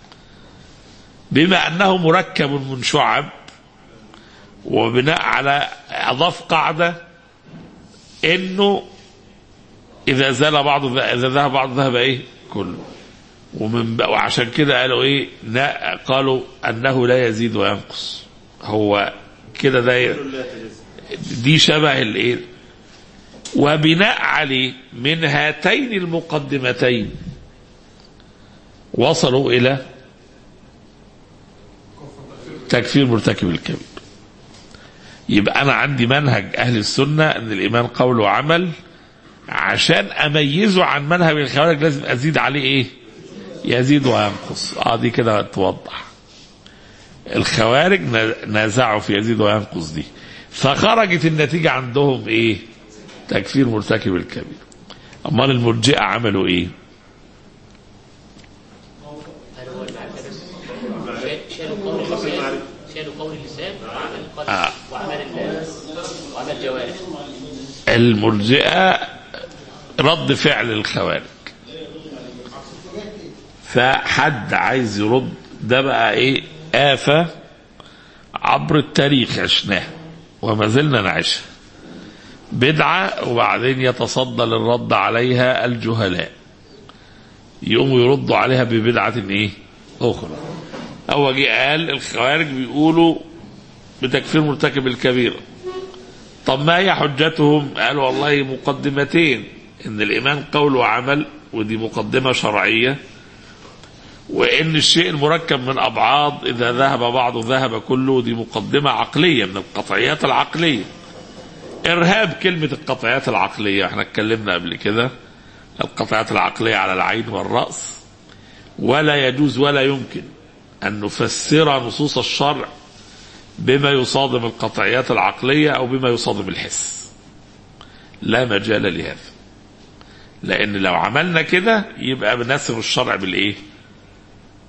بما انه مركب من شعب وبناء على اضاف قاعده انه اذا زال بعض اذا ذهب بعض ذهب ايه كله ومن بق- وعشان كده قالوا ايه نا- قالوا انه لا يزيد وينقص هو كده ده لا تجزي دي شبه الايه وبناء عليه من هاتين المقدمتين وصلوا الى تكفير مرتكب الكبير يبقى انا عندي منهج اهل السنه ان الايمان قول وعمل عشان اميزه عن منهج الخوارج لازم ازيد عليه ايه يزيد وينقص اه دي كده توضح الخوارج نازعوا في يزيد وينقص دي فخرجت النتيجة عندهم ايه تكفير مرتكب الكبير امال المرجئة عملوا ايه هل هو المعرفة بس شا- شالوا قول اللسان شالوا قول اللسان وعمل القلب آه. وعمل ال- وعمل الجوارح المرجئة رد فعل الخوارج فحد عايز يرد ده بقى ايه آفة عبر التاريخ عشناها وما زلنا نعيشها بدعة وبعدين يتصدى للرد عليها الجهلاء يقوموا يردوا عليها ببدعة ايه أخرى هو جه قال الخوارج بيقولوا بتكفير مرتكب الكبيرة طب ما هي حجتهم قالوا والله مقدمتين ان الايمان قول وعمل ودي مقدمه شرعيه وان الشيء المركب من ابعاض اذا ذهب بعضه ذهب كله دي مقدمه عقليه من القطعيات العقليه ارهاب كلمه القطعيات العقليه احنا اتكلمنا قبل كده القطعيات العقليه على العين والراس ولا يجوز ولا يمكن ان نفسر نصوص الشرع بما يصادم القطعيات العقلية أو بما يصادم الحس لا مجال لهذا لأن لو عملنا كده يبقى بنسر الشرع بالإيه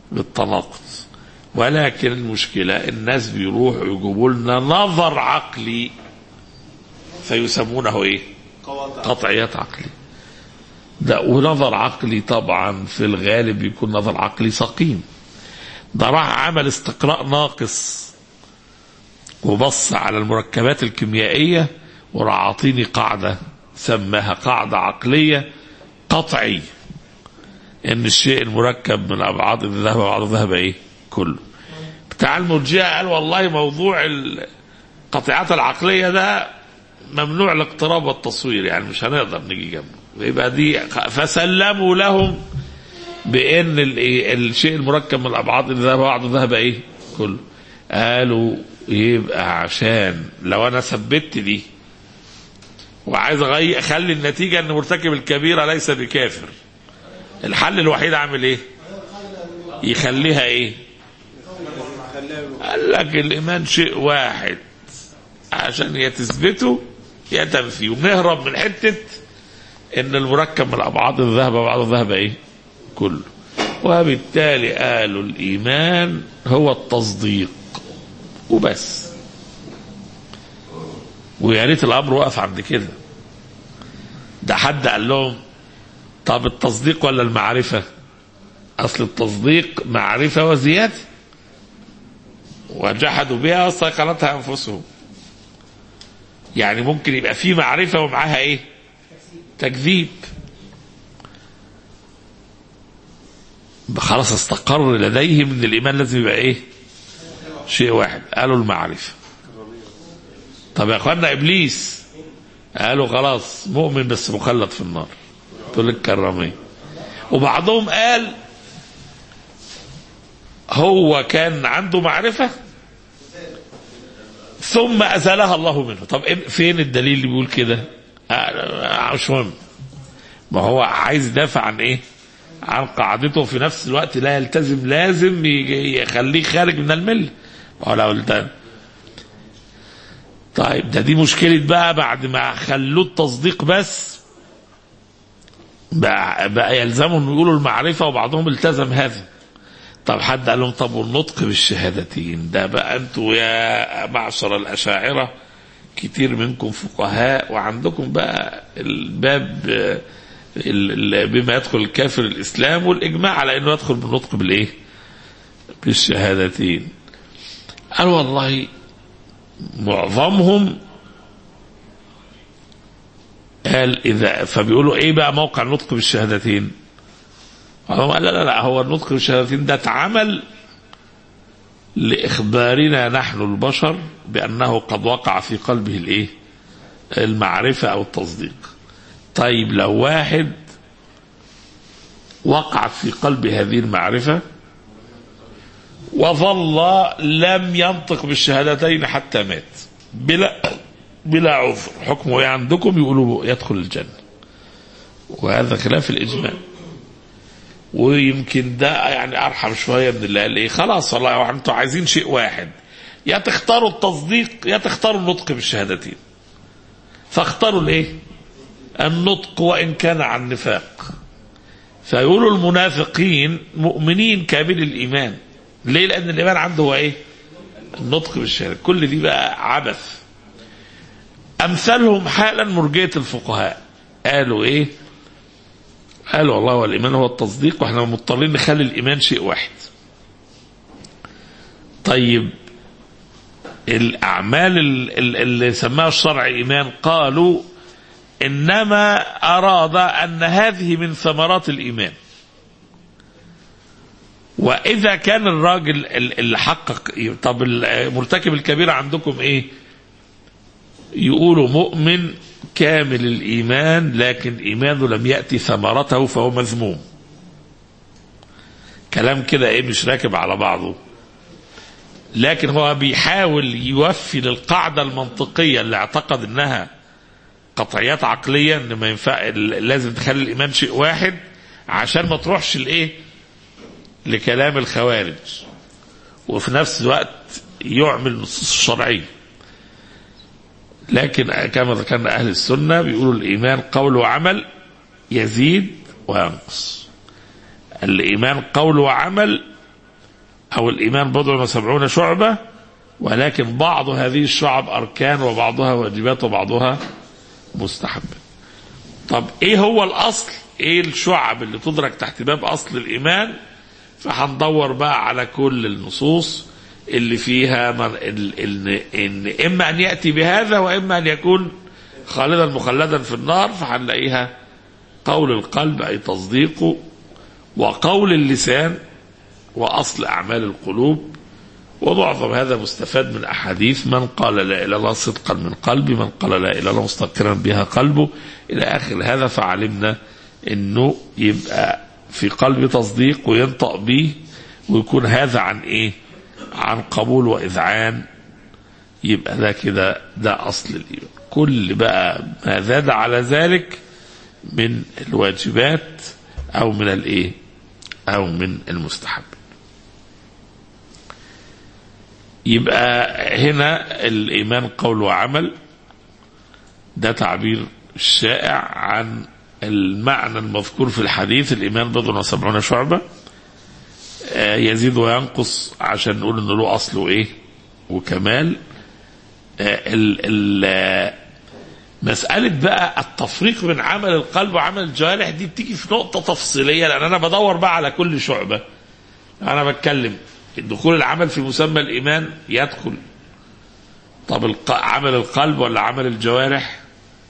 بالتناقض ولكن المشكلة الناس بيروحوا يجيبوا لنا نظر عقلي فيسمونه ايه قواطع قطعيات عقلي ده ونظر عقلي طبعا في الغالب يكون نظر عقلي سقيم ده راح عمل استقراء ناقص وبص على المركبات الكيميائية وراح عاطيني قاعدة سماها قاعدة عقلية قطعية ان الشيء المركب من ابعاد الذهب وابعاد الذهب ايه كله بتاع المرجئه قال والله موضوع القطيعات العقليه ده ممنوع الاقتراب والتصوير يعني مش هنقدر نيجي جنبه يبقى دي فسلموا لهم بان ال- إيه الشيء المركب من الابعاد الذهب وابعاد الذهب ايه كله قالوا يبقى عشان لو انا ثبت دي وعايز اغير اخلي النتيجه ان مرتكب الكبيره ليس بكافر الحل الوحيد اعمل ايه يخليها ايه قال لك الايمان شيء واحد عشان يا تثبته يا تنفيه ونهرب من حته ان المركب من ابعاد الذهب وابعاد الذهب ايه كله وبالتالي قالوا الايمان هو التصديق وبس ويا ريت الامر وقف عند كده ده حد قال لهم طب التصديق ولا المعرفة أصل التصديق معرفة وزيادة وجحدوا بها واستيقنتها أنفسهم يعني ممكن يبقى في معرفة ومعاها إيه تكذيب خلاص استقر لديهم ان الايمان لازم يبقى ايه شيء واحد قالوا المعرفه طب يا اخوانا ابليس قالوا خلاص مؤمن بس مخلد في النار تقول الكرامية وبعضهم قال هو كان عنده معرفة ثم أزالها الله منه طب إيه- فين الدليل اللي بيقول كده آه، مش مهم ما هو عايز يدافع عن ايه عن قاعدته في نفس الوقت لا يلتزم لازم يجي- يخليه خارج من المله ما هو لو التزم طيب ده دي مشكلة بقى بعد ما خلوه التصديق بس بقى, بقى يلزمهم يقولوا المعرفة وبعضهم التزم هذا طب حد قال لهم طب والنطق بالشهادتين ده بقى انتوا يا معشر الأشاعرة كتير منكم فقهاء وعندكم بقى الباب آه، ال- ال- بما يدخل الكافر الإسلام والإجماع على أنه يدخل بالنطق بالإيه بالشهادتين قال والله معظمهم قال اذا فبيقولوا ايه بقى موقع النطق بالشهادتين بعضهم قال لا لا لا هو النطق بالشهادتين ده اتعمل لاخبارنا نحن البشر بانه قد وقع في قلبه الايه المعرفه او التصديق طيب لو واحد وقعت في قلبه هذه المعرفه وظل لم ينطق بالشهادتين حتى مات بلا بلا عذر حكمه إيه عندكم يقولوا يدخل الجنة وهذا خلاف الإجماع ويمكن ده يعني أرحم شوية من اللي قال إيه خلاص والله أنتوا عايزين شيء واحد يا تختاروا التصديق يا تختاروا النطق بالشهادتين فاختاروا الإيه النطق وإن كان عن نفاق فيقولوا المنافقين مؤمنين كامل الإيمان ليه لأن الإيمان عنده هو إيه النطق بالشهادة كل دي بقى عبث أمثالهم حالا مرجية الفقهاء قالوا إيه قالوا والله والإيمان هو التصديق وإحنا مضطرين نخلي الإيمان شيء واحد طيب الأعمال ال- ال- اللي سماها الشرع إيمان قالوا إنما أراد أن هذه من ثمرات الإيمان وإذا كان الراجل ال- اللي حقق طب مرتكب الكبيرة عندكم إيه يقولوا مؤمن كامل الإيمان لكن إيمانه لم يأتي ثمرته فهو مذموم كلام كده إيه مش راكب على بعضه لكن هو بيحاول يوفي للقاعدة المنطقية اللي اعتقد انها قطعيات عقلية ان ما ينفع لازم تخلي الايمان شيء واحد عشان ما تروحش لايه لكلام الخوارج وفي نفس الوقت يعمل النصوص الشرعية لكن كما ذكرنا اهل السنة بيقولوا الايمان قول وعمل يزيد وينقص الايمان قول وعمل أو الإيمان بضع وسبعون شعبة ولكن بعض هذه الشعب أركان وبعضها واجبات وبعضها مستحب طب إيه هو الأصل إيه الشعب اللي تدرك تحت باب أصل الإيمان فهندور بقى على كل النصوص اللي فيها من ال- إن, إن إما أن يأتي بهذا وإما أن يكون خالدا مخلدا في النار فهنلاقيها قول القلب أي تصديقه وقول اللسان وأصل أعمال القلوب ومعظم هذا مستفاد من أحاديث من قال لا إله إلا الله صدقا من قلبي من قال لا إله إلا الله مستقرا بها قلبه إلى آخر هذا فعلمنا أنه يبقى في قلبي تصديق وينطق به ويكون هذا عن إيه عن قبول وإذعان يبقى ده كده ده أصل الإيمان كل بقى ما زاد على ذلك من الواجبات أو من الإيه أو من المستحب يبقى هنا الإيمان قول وعمل ده تعبير شائع عن المعنى المذكور في الحديث الإيمان بضع وسبعون شعبة آه، يزيد وينقص عشان نقول إنه له أصل وإيه وكمال آه، ال ال آه، مسألة بقى التفريق بين عمل القلب وعمل الجوارح دي بتيجي في نقطة تفصيلية لأن أنا بدور بقى على كل شعبة أنا بتكلم دخول العمل في مسمى الإيمان يدخل طب الق... عمل القلب ولا عمل الجوارح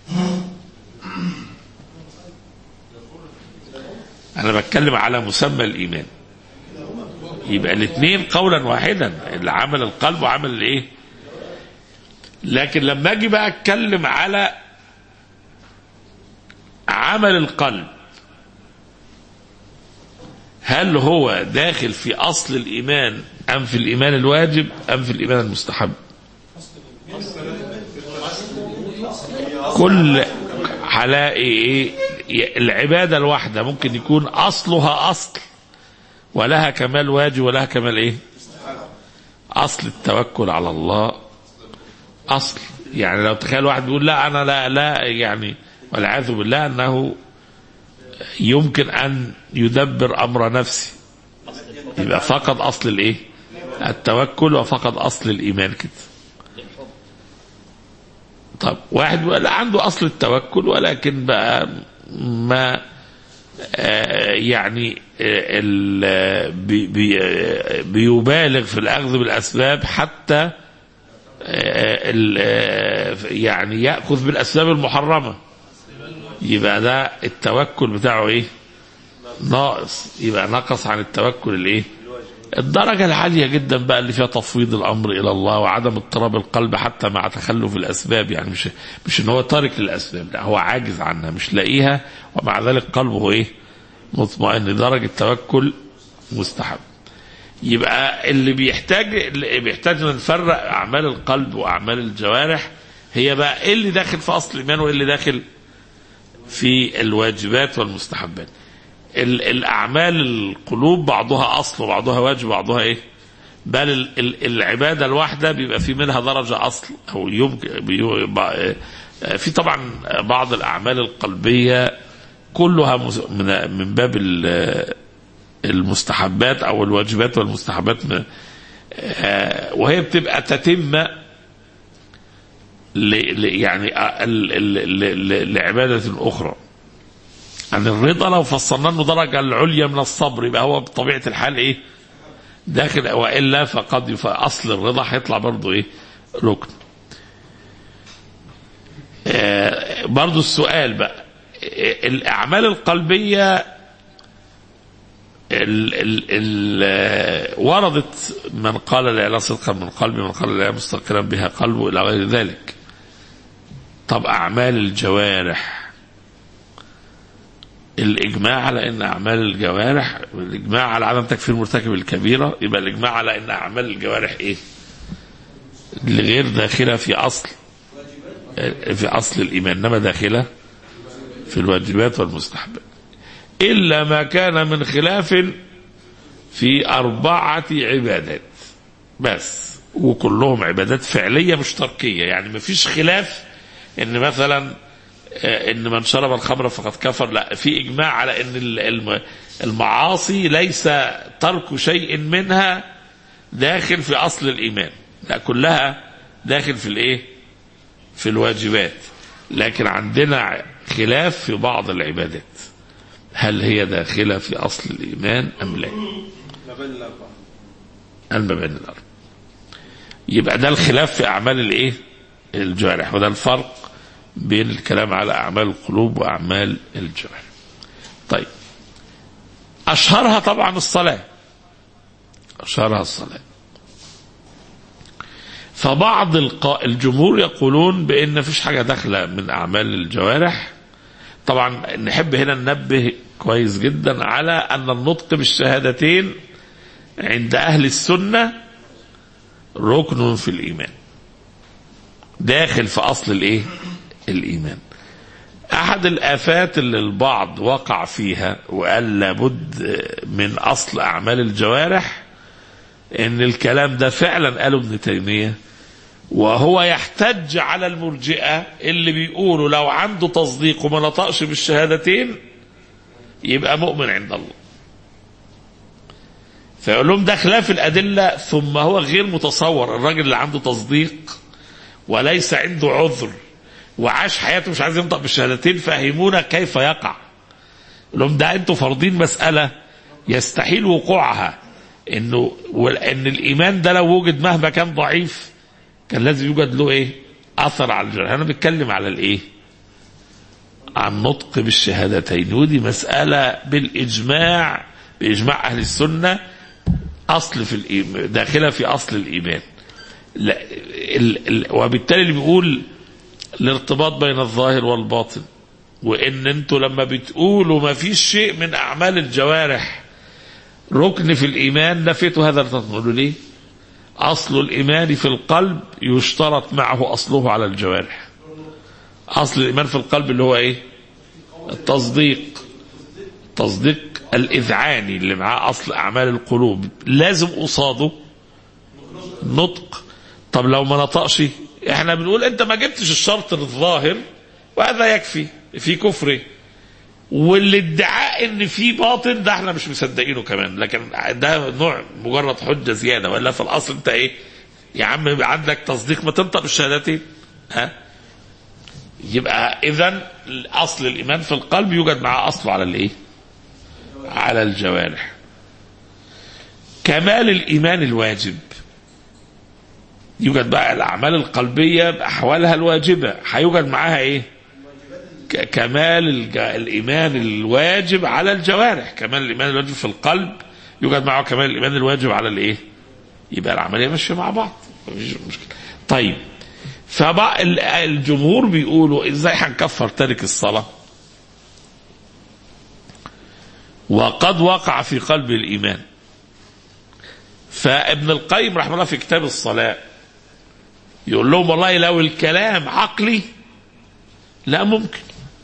أنا بتكلم على مسمى الإيمان يبقى الاثنين قولا واحدا اللي عمل القلب وعمل الايه لكن لما اجي بقى اتكلم على عمل القلب هل هو داخل في اصل الايمان ام في الايمان الواجب ام في الايمان المستحب كل هلاقي ايه العباده الواحده ممكن يكون اصلها اصل ولها كمال واجب ولها كمال ايه اصل التوكل على الله اصل يعني لو تخيل واحد بيقول لا انا لا لا يعني والعياذ بالله انه يمكن ان يدبر امر نفسي يبقى فقد اصل الايه التوكل وفقد اصل الايمان كده طب واحد بيقول لا عنده اصل التوكل ولكن بقى ما آه يعني آه ال- بي- بي- آه بيبالغ في الاخذ بالاسباب حتى آه، ال- آه، يعني ياخذ بالاسباب المحرمه يبقى ده التوكل بتاعه ايه ناقص يبقى نقص عن التوكل الايه الدرجة العالية جدا بقى اللي فيها تفويض الأمر إلى الله وعدم اضطراب القلب حتى مع تخلف الأسباب يعني مش مش إن هو تارك للأسباب لا هو عاجز عنها مش لاقيها ومع ذلك قلبه إيه مطمئن درجة توكل مستحب يبقى اللي بيحتاج اللي بيحتاج ان نفرق أعمال القلب وأعمال الجوارح هي بقى إيه اللي داخل في أصل الإيمان وإيه اللي داخل في الواجبات والمستحبات ال- الاعمال القلوب بعضها اصل وبعضها واجب وبعضها ايه بل ال- ال- العباده الواحده بيبقى في منها درجه اصل او يمكن بيو- ب- في طبعا بعض الاعمال القلبيه كلها مس- من من باب ال- المستحبات او الواجبات والمستحبات م- آه، وهي بتبقى تتمه ل- ل- يعني آه، ال- ال- ل- ل- لعباده اخرى عن الرضا لو فصلنا له درجة العليا من الصبر يبقى هو بطبيعة الحال ايه داخل والا فقد يف- اصل الرضا هيطلع برضه ايه ركن آه برضه السؤال بقى آه، الاعمال القلبيه ال ال ال آه، وردت من قال لا اله صدقا من قلبي من قال لا اله مستقرا بها قلبه الى غير ذلك طب اعمال الجوارح الإجماع على أن أعمال الجوارح الإجماع على عدم تكفير مرتكب الكبيرة يبقى الإجماع على أن أعمال الجوارح إيه؟ اللي غير داخلة في أصل في أصل الإيمان إنما داخلة في الواجبات والمستحبات إلا ما كان من خلاف في أربعة عبادات بس وكلهم عبادات فعلية مش تركية يعني مفيش خلاف إن مثلا آه، ان من شرب الخمر فقد كفر لا في اجماع على ان ال- الم- المعاصي ليس ترك شيء منها داخل في اصل الايمان لا كلها داخل في الايه في الواجبات لكن عندنا خلاف في بعض العبادات هل هي داخله في اصل الايمان ام لا ما بين الاربعه المباني الارض يبقى ده الخلاف في اعمال الايه الجوارح وده الفرق بين الكلام على اعمال القلوب واعمال الجوارح طيب اشهرها طبعا الصلاه اشهرها الصلاه فبعض القا... الجمهور يقولون بان مفيش حاجه داخله من اعمال الجوارح طبعا نحب هنا ننبه كويس جدا على ان النطق بالشهادتين عند اهل السنه ركن في الايمان داخل في اصل الايه الايمان احد الافات اللي البعض وقع فيها وقال لابد من اصل اعمال الجوارح ان الكلام ده فعلا قاله ابن تيميه وهو يحتج على المرجئه اللي بيقولوا لو عنده تصديق وما نطقش بالشهادتين يبقى مؤمن عند الله فيقول لهم ده خلاف الادله ثم هو غير متصور الراجل اللي عنده تصديق وليس عنده عذر وعاش حياته مش عايز ينطق بالشهادتين فهمونا كيف يقع يقول لهم ده انتوا فارضين مساله يستحيل وقوعها انه ان الايمان ده لو وجد مهما كان ضعيف كان لازم يوجد له ايه اثر على الجرح انا بتكلم على الايه عن نطق بالشهادتين ودي مسألة بالإجماع بإجماع أهل السنة أصل في الإيمان داخلة في أصل الإيمان لا ال ال وبالتالي اللي بيقول الارتباط بين الظاهر والباطن وإن أنتوا لما بتقولوا ما فيش شيء من أعمال الجوارح ركن في الإيمان نفيتوا هذا التطبيق ليه؟ أصل الإيمان في القلب يشترط معه أصله على الجوارح أصل الإيمان في القلب اللي هو إيه التصديق تصديق الإذعاني اللي معاه أصل أعمال القلوب لازم قصاده نطق طب لو ما نطقش احنا بنقول انت ما جبتش الشرط الظاهر وهذا يكفي في كفره والادعاء ان في باطن ده احنا مش مصدقينه كمان لكن ده نوع مجرد حجه زياده ولا في الاصل انت ايه يا عم عندك تصديق ما تنطق بالشهادتين ها يبقى اذا اصل الايمان في القلب يوجد معاه اصله على الايه على الجوارح كمال الايمان الواجب يوجد بقى الاعمال القلبيه باحوالها الواجبه هيوجد معاها ايه ك- كمال الج- الايمان الواجب على الجوارح كمال الايمان الواجب في القلب يوجد معه كمال الايمان الواجب على الايه يبقى العمليه ماشيه مع بعض مفيش مشكله طيب فبقى ال- الجمهور بيقولوا ازاي هنكفر تارك الصلاه وقد وقع في قلب الايمان فابن القيم رحمه الله في كتاب الصلاه يقول لهم والله لو الكلام عقلي لا ممكن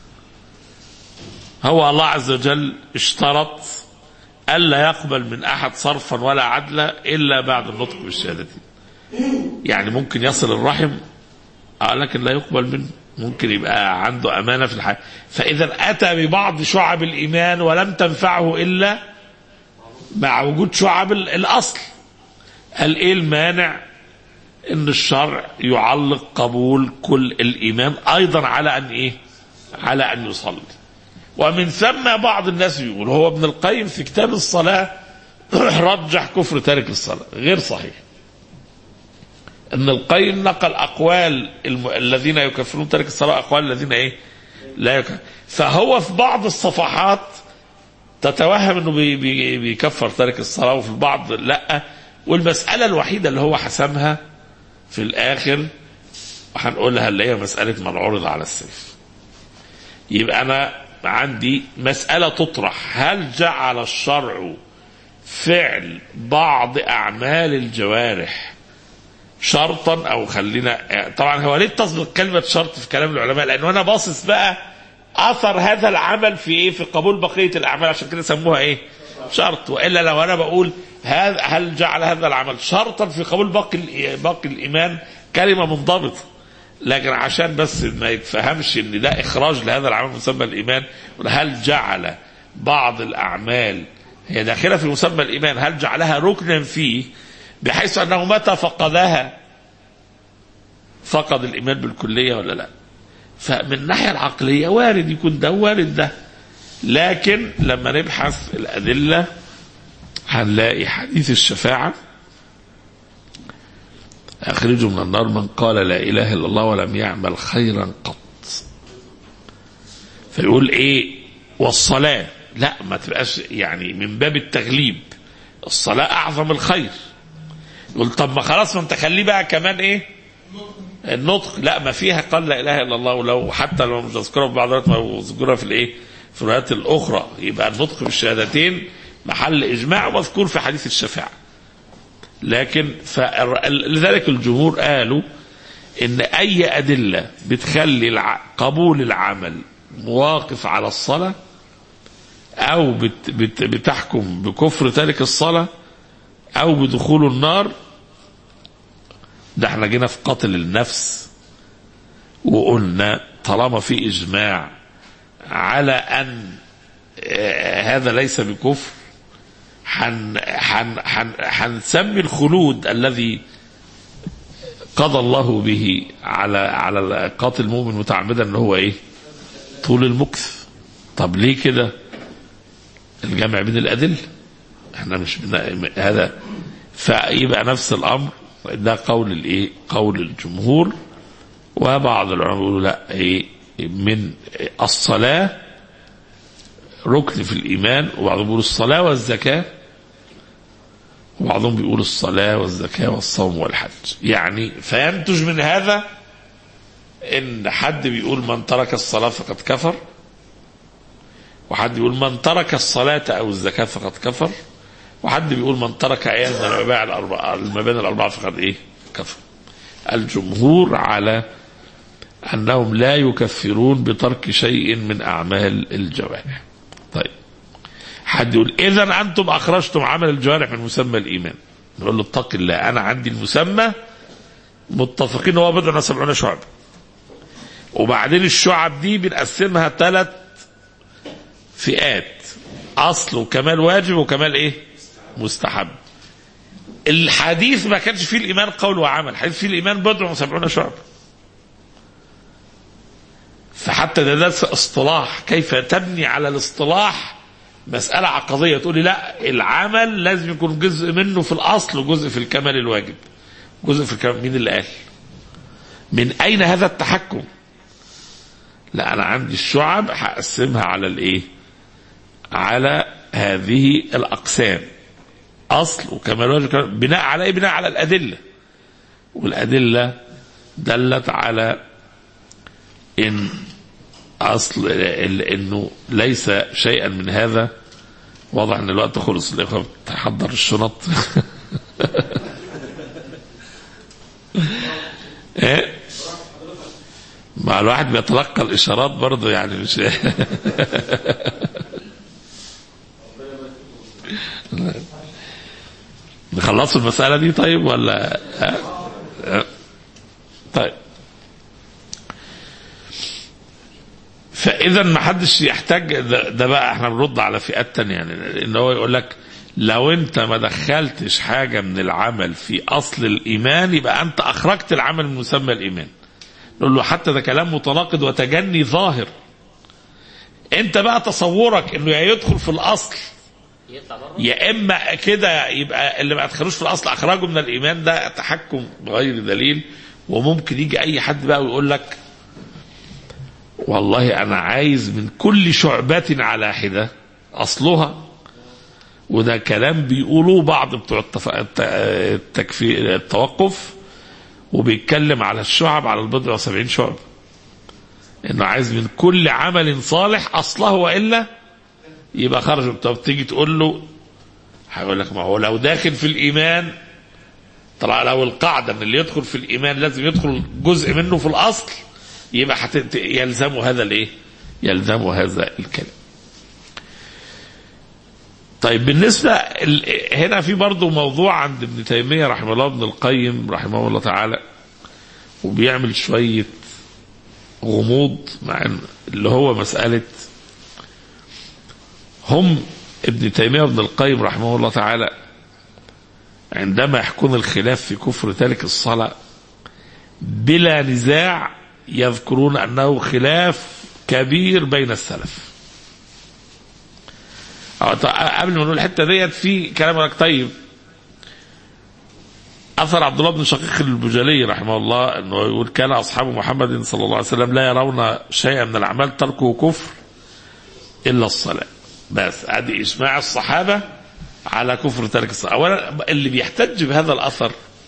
هو الله عز وجل اشترط ألا يقبل من أحد صرفا ولا عدلا إلا بعد النطق بالشهادتين يعني ممكن يصل الرحم آه لكن لا يقبل منه ممكن يبقى عنده أمانة في الحياة فإذا أتى ببعض شعب الإيمان ولم تنفعه إلا مع وجود شعب ال- الأصل قال إيه المانع ان الشرع يعلق قبول كل الايمان ايضا على ان ايه على ان يصلي ومن ثم بعض الناس يقول هو ابن القيم في كتاب الصلاة رجح كفر تارك الصلاة غير صحيح ابن القيم نقل اقوال الم... الذين يكفرون تارك الصلاة اقوال الذين ايه لا يكفر فهو في بعض الصفحات تتوهم انه بي... بي... بيكفر تارك الصلاة وفي البعض لا والمسألة الوحيدة اللي هو حسمها في الآخر هنقولها اللي هي مسألة من عرض على السيف يبقى أنا عندي مسألة تطرح هل جعل الشرع فعل بعض أعمال الجوارح شرطا أو خلينا طبعا هو ليه تصدق كلمة شرط في كلام العلماء لأنه أنا باصص بقى أثر هذا العمل في إيه في قبول بقية الأعمال عشان كده سموها إيه شرط وإلا لو أنا بقول هذا هل جعل هذا العمل شرطا في قبول باقي الإي- باقي الايمان كلمه منضبطه لكن عشان بس ما يتفهمش ان ده اخراج لهذا العمل مسمى الايمان هل جعل بعض الاعمال هي داخله في مسمى الايمان هل جعلها ركنا فيه بحيث انه متى فقدها فقد الايمان بالكليه ولا لا فمن الناحيه العقليه وارد يكون ده وارد ده لكن لما نبحث الادله هنلاقي حديث الشفاعه اخرجوا من النار من قال لا اله الا الله ولم يعمل خيرا قط فيقول ايه والصلاه لا ما تبقاش يعني من باب التغليب الصلاه اعظم الخير يقول طب ما خلاص ما انت خليه بقى كمان ايه النطق لا ما فيها قال لا اله الا الله ولو حتى لو مش تذكرها في بعض الوقت ما مذكورها في الايه في الروايات الاخرى يبقى النطق بالشهادتين محل اجماع مذكور في حديث الشفاعه لكن لذلك الجمهور قالوا ان اي ادله بتخلي الع... قبول العمل مواقف على الصلاه او بت... بت... بتحكم بكفر تارك الصلاه او بدخول النار ده احنا جينا في قتل النفس وقلنا طالما في اجماع على ان آه، هذا ليس بكفر حن حن حن حنسمي الخلود الذي قضى الله به على على قاتل المؤمن متعمدا اللي هو ايه؟ طول المكث طب ليه كده؟ الجمع بين الادله احنا مش بنا هذا فيبقى نفس الامر ده قول الايه؟ قول الجمهور وبعض العلماء يقولوا لا ايه من الصلاه ركن في الايمان وبعضهم بيقول الصلاه والزكاه وبعضهم بيقول الصلاه والزكاه والصوم والحج يعني فينتج من هذا ان حد بيقول من ترك الصلاه فقد كفر وحد بيقول من ترك الصلاه او الزكاه فقد كفر وحد بيقول من ترك ايه من المبايع الاربعه المباني الاربعه فقد ايه كفر الجمهور على انهم لا يكفرون بترك شيء من اعمال الجوارح طيب حد يقول اذا انتم اخرجتم عمل الجوارح من مسمى الايمان نقول له اتق الله انا عندي المسمى متفقين هو بضع وسبعون شعب وبعدين الشعب دي بنقسمها ثلاث فئات اصل وكمال واجب وكمال ايه مستحب الحديث ما كانش فيه الايمان قول وعمل الحديث فيه الايمان بضع وسبعون شعب فحتى ده ده اصطلاح كيف تبني على الاصطلاح مسألة عقدية تقولي لا العمل لازم يكون جزء منه في الأصل وجزء في الكمال الواجب جزء في الكمال مين اللي قال من أين هذا التحكم لا أنا عندي الشعب هقسمها على الإيه على هذه الأقسام أصل وكمال واجب بناء على إيه بناء على الأدلة والأدلة دلت على ان اصل ال- انه ليس شيئا من هذا واضح ان الوقت خلص الاخوه تحضر الشنط ايه مع الواحد بيتلقى الاشارات برضه يعني مش نخلصوا المسألة دي طيب ولا ها؟ ها؟ طيب فاذا ما حدش يحتاج ده, ده بقى احنا بنرد على فئات تانية يعني ان هو يقول لك لو انت ما دخلتش حاجه من العمل في اصل الايمان يبقى انت اخرجت العمل من مسمى الايمان نقول له حتى ده كلام متناقض وتجني ظاهر انت بقى تصورك انه يا يدخل في الاصل يطلع بره يا اما كده يبقى اللي ما ادخلوش في الاصل اخرجوا من الايمان ده تحكم بغير دليل وممكن يجي اي حد بقى ويقول لك والله انا عايز من كل شعبة على حدة اصلها وده كلام بيقولوه بعض بتوع التف... الت- التكفير التوقف وبيتكلم على الشعب على البضع وسبعين شعب انه عايز من كل عمل صالح اصله والا يبقى خرج طب تيجي تقول له هيقول لك ما هو لو داخل في الايمان طلع لو القاعده ان اللي يدخل في الايمان لازم يدخل جزء منه في الاصل يبقى حت... يلزمه هذا الايه؟ يلزمه هذا الكلام. طيب بالنسبه ال... هنا في برضه موضوع عند ابن تيميه رحمه الله ابن القيم رحمه الله تعالى وبيعمل شويه غموض مع إن- اللي هو مساله هم ابن تيميه وابن القيم رحمه الله تعالى عندما يكون الخلاف في كفر تارك الصلاة بلا نزاع يذكرون أنه خلاف كبير بين السلف أو ط- قبل ما نقول الحتة ديت في كلام لك طيب أثر عبد الله بن شقيق البجلي رحمه الله أنه يقول كان أصحاب محمد صلى الله عليه وسلم لا يرون شيئا من الأعمال تركه كفر إلا الصلاة بس ادي اجماع الصحابه على كفر ترك الصلاه اولا اللي بيحتج بهذا الاثر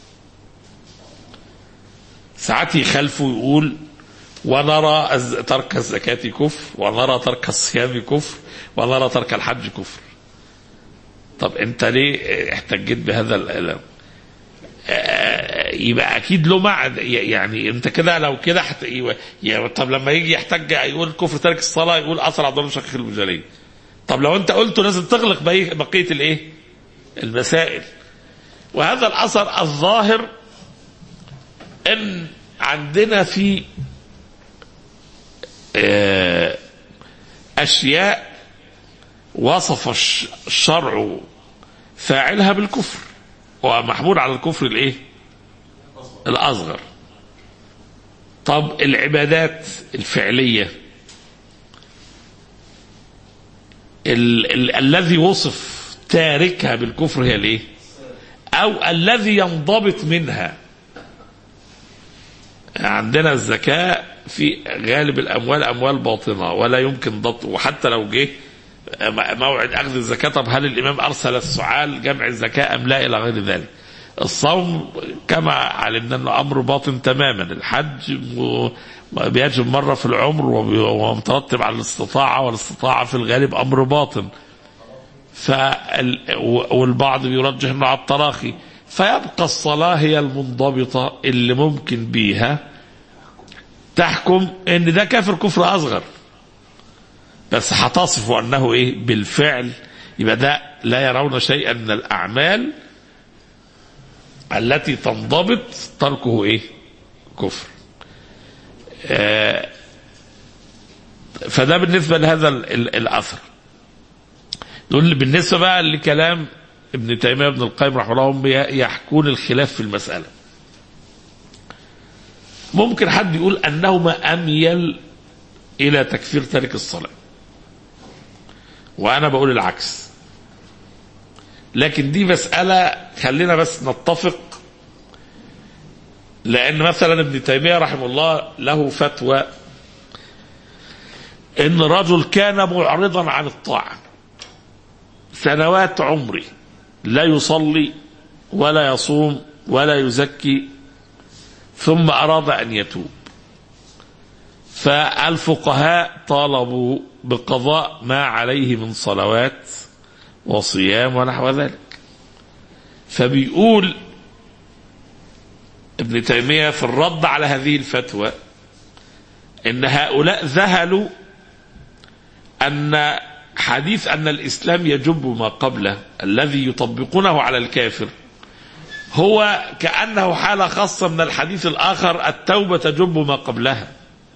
ساعات يخالفوا يقول ونرى الز- ترك الزكاة كفر ونرى ترك الصيام كفر ونرى ترك الحج كفر طب انت ليه احتجيت بهذا الكلام آه، يبقى اكيد له معنى يعني انت كده لو كده حت... يبقى- طب لما يجي يحتج يقول كفر ترك الصلاه يقول اثر عبد الله بن شقيق البجلي طب لو انت قلته لازم تغلق بقيه بقية الايه المسائل وهذا الاثر الظاهر ان عندنا في آه، اشياء وصف الش- الشرع فاعلها بالكفر ومحمول على الكفر الايه الاصغر طب العبادات الفعليه ال- ال- الذي وصف تاركها بالكفر هي الايه او الذي ينضبط منها عندنا الزكاة في غالب الأموال أموال باطنة ولا يمكن ضبط وحتى لو جه موعد أخذ الزكاة طب هل الإمام أرسل السعال جمع الزكاة أم لا إلى غير ذلك الصوم كما علمنا أنه أمر باطن تماما الحج م- بيجب مرة في العمر وبي- ومترتب على الاستطاعة والاستطاعة في الغالب أمر باطن فال... والبعض بيرجح انه على التراخي فيبقى الصلاة هي المنضبطة اللي ممكن بيها تحكم ان ده كافر كفر اصغر بس هتصف انه ايه بالفعل يبقى ده لا يرون شيئا من الاعمال التي تنضبط تركه ايه كفر آه فده بالنسبة لهذا ال- ال- الاثر نقول بالنسبة بقى لكلام ابن تيمية ابن القيم رحمه الله هم يحكون الخلاف في المسألة ممكن حد يقول أنهما أميل إلى تكفير تارك الصلاة وأنا بقول العكس لكن دي مسألة خلينا بس نتفق لأن مثلا ابن تيمية رحمه الله له فتوى إن رجل كان معرضا عن الطاعة سنوات عمري لا يصلي ولا يصوم ولا يزكي ثم أراد أن يتوب فالفقهاء طالبوا بقضاء ما عليه من صلوات وصيام ونحو ذلك فبيقول ابن تيمية في الرد على هذه الفتوى ان هؤلاء ذهلوا ان حديث أن الإسلام يجب ما قبله الذي يطبقونه على الكافر هو كأنه حالة خاصة من الحديث الآخر التوبة تجب ما قبلها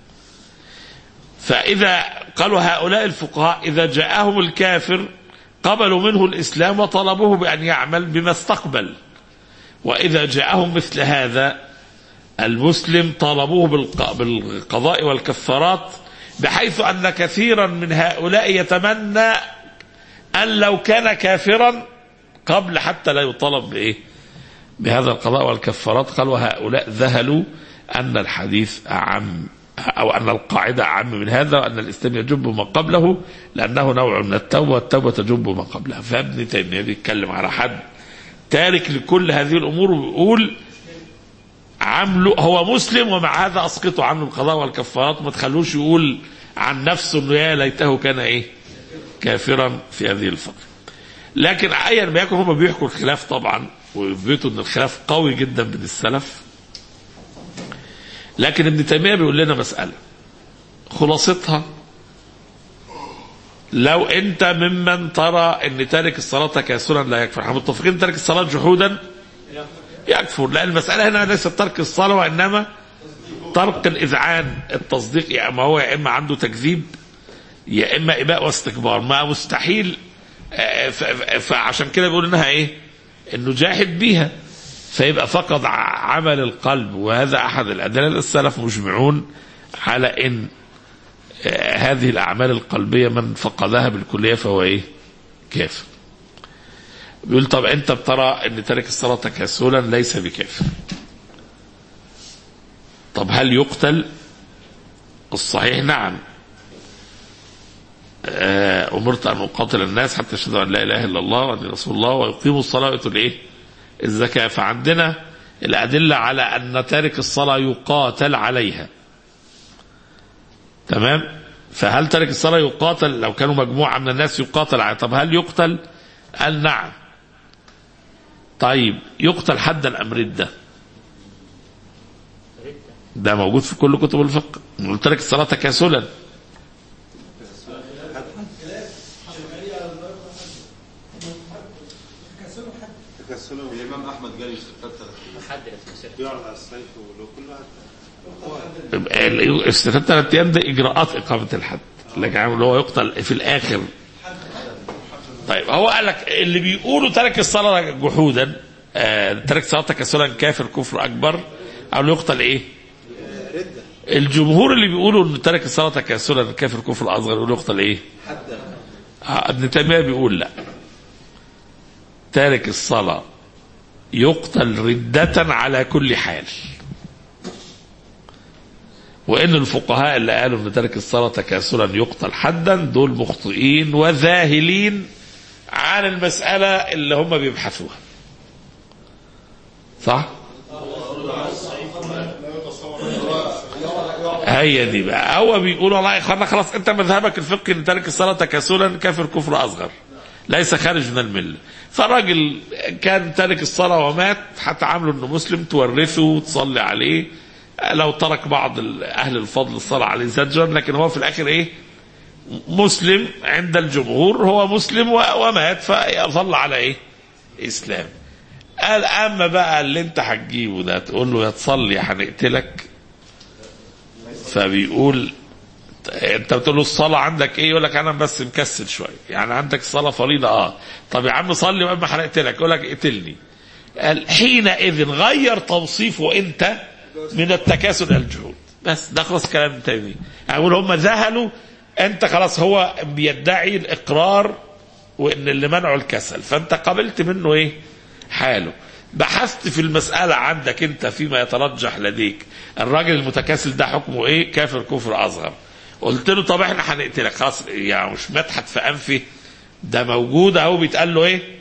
فإذا قالوا هؤلاء الفقهاء إذا جاءهم الكافر قبلوا منه الإسلام وطلبوه بأن يعمل بما استقبل وإذا جاءهم مثل هذا المسلم طالبوه بالق- بالقضاء والكفارات بحيث أن كثيرا من هؤلاء يتمنى أن لو كان كافرا قبل حتى لا يطالب بإيه بهذا القضاء والكفارات قال وهؤلاء ذهلوا أن الحديث أعم أو أن القاعدة أعم من هذا وأن الإسلام يجب ما قبله لأنه نوع من التوبة والتوبة تجب ما قبلها فابن تيمية بيتكلم على حد تارك لكل هذه الأمور ويقول عامله هو مسلم ومع هذا اسقطوا عنه القضاء والكفارات ما تخلوش يقول عن نفسه انه يا ليته كان ايه كافرا في هذه الفتره لكن ايا ما يكن هم بيحكوا الخلاف طبعا ويثبتوا ان الخلاف قوي جدا بين السلف لكن ابن تيميه بيقول لنا مساله خلاصتها لو انت ممن ترى ان تارك الصلاه تكاسلا لا يكفر احنا متفقين تارك الصلاه جحودا يكفر لأن المسألة هنا ليست ترك الصلاة وإنما ترك الإذعان التصديق يا إما هو يا إما عنده تكذيب يا إما إباء واستكبار ما مستحيل آه، ف- ف- فعشان كده بيقول إنها إيه انه جاحد بيها فيبقى فقد ع- عمل القلب وهذا احد الادله السلف مجمعون على ان آه، هذه الاعمال القلبيه من فقدها بالكليه فهو ايه؟ كافر. بيقول طب انت بترى ان تارك الصلاه تكاسلا ليس بكافر. طب هل يقتل؟ الصحيح نعم. آه، امرت ان اقاتل الناس حتى يشهدوا ان لا اله الا الله واني رسول الله ويقيموا الصلاه ويؤتوا الايه؟ الزكاه فعندنا الادله على ان تارك الصلاه يقاتل عليها. تمام؟ فهل تارك الصلاه يقاتل لو كانوا مجموعه من الناس يقاتل عليها طب هل يقتل؟ قال نعم. طيب يقتل حدا ام رده؟ ده موجود في كل كتب الفقه قلت لك الصلاه تكاسلا تكسلهم الامام احمد جالي ستات حد نفسه يعرض على السيف ولو كل واحد يبقى ال- استفاد ثلاث ايام ده اجراءات اقامه الحد لكن اللي هو يقتل في الاخر طيب هو قال لك اللي بيقولوا ترك الصلاه جحودا آه ترك الصلاه تكسلا كافر كفر اكبر او يقتل ايه؟ الجمهور اللي بيقولوا ان ترك الصلاه تكاسلا كافر كفر اصغر يقولوا يقتل ايه؟ آه ابن تيميه بيقول لا تارك الصلاه يقتل ردة على كل حال وان الفقهاء اللي قالوا ان ترك الصلاه تكاسلا يقتل حدا دول مخطئين وذاهلين عن المساله اللي هم بيبحثوها صح هي دي بقى هو بيقول والله يا اخوانا خلاص انت مذهبك الفقهي ان ترك الصلاه تكاسلا كافر كفر اصغر ليس خارج من المله فالراجل كان تارك الصلاه ومات هتعامله انه مسلم تورثه وتصلي عليه لو ترك بعض ال- اهل الفضل الصلاه عليه زجرا لكن هو في الاخر ايه مسلم عند الجمهور هو مسلم و- ومات فيظل على ايه اسلام قال اما بقى اللي انت هتجيبه ده تقول له يا تصلي هنقتلك فبيقول انت بتقول له الصلاه عندك ايه يقول لك انا بس مكسل شويه يعني عندك الصلاه فريضه اه طب يا عم صلي واما هنقتلك يقول لك اقتلني قال حينئذ غير توصيفه انت من التكاسل الى الجهود بس ده خلاص كلام تاني يعني يقول هم ذهلوا انت خلاص هو بيدعي الاقرار وان اللي منعه الكسل فانت قبلت منه ايه حاله بحثت في المسألة عندك انت فيما يترجح لديك الراجل المتكاسل ده حكمه ايه كافر كفر اصغر قلت له طب احنا هنقتلك خلاص يعني مش مدحت في انفه ده موجود اهو بيتقال له ايه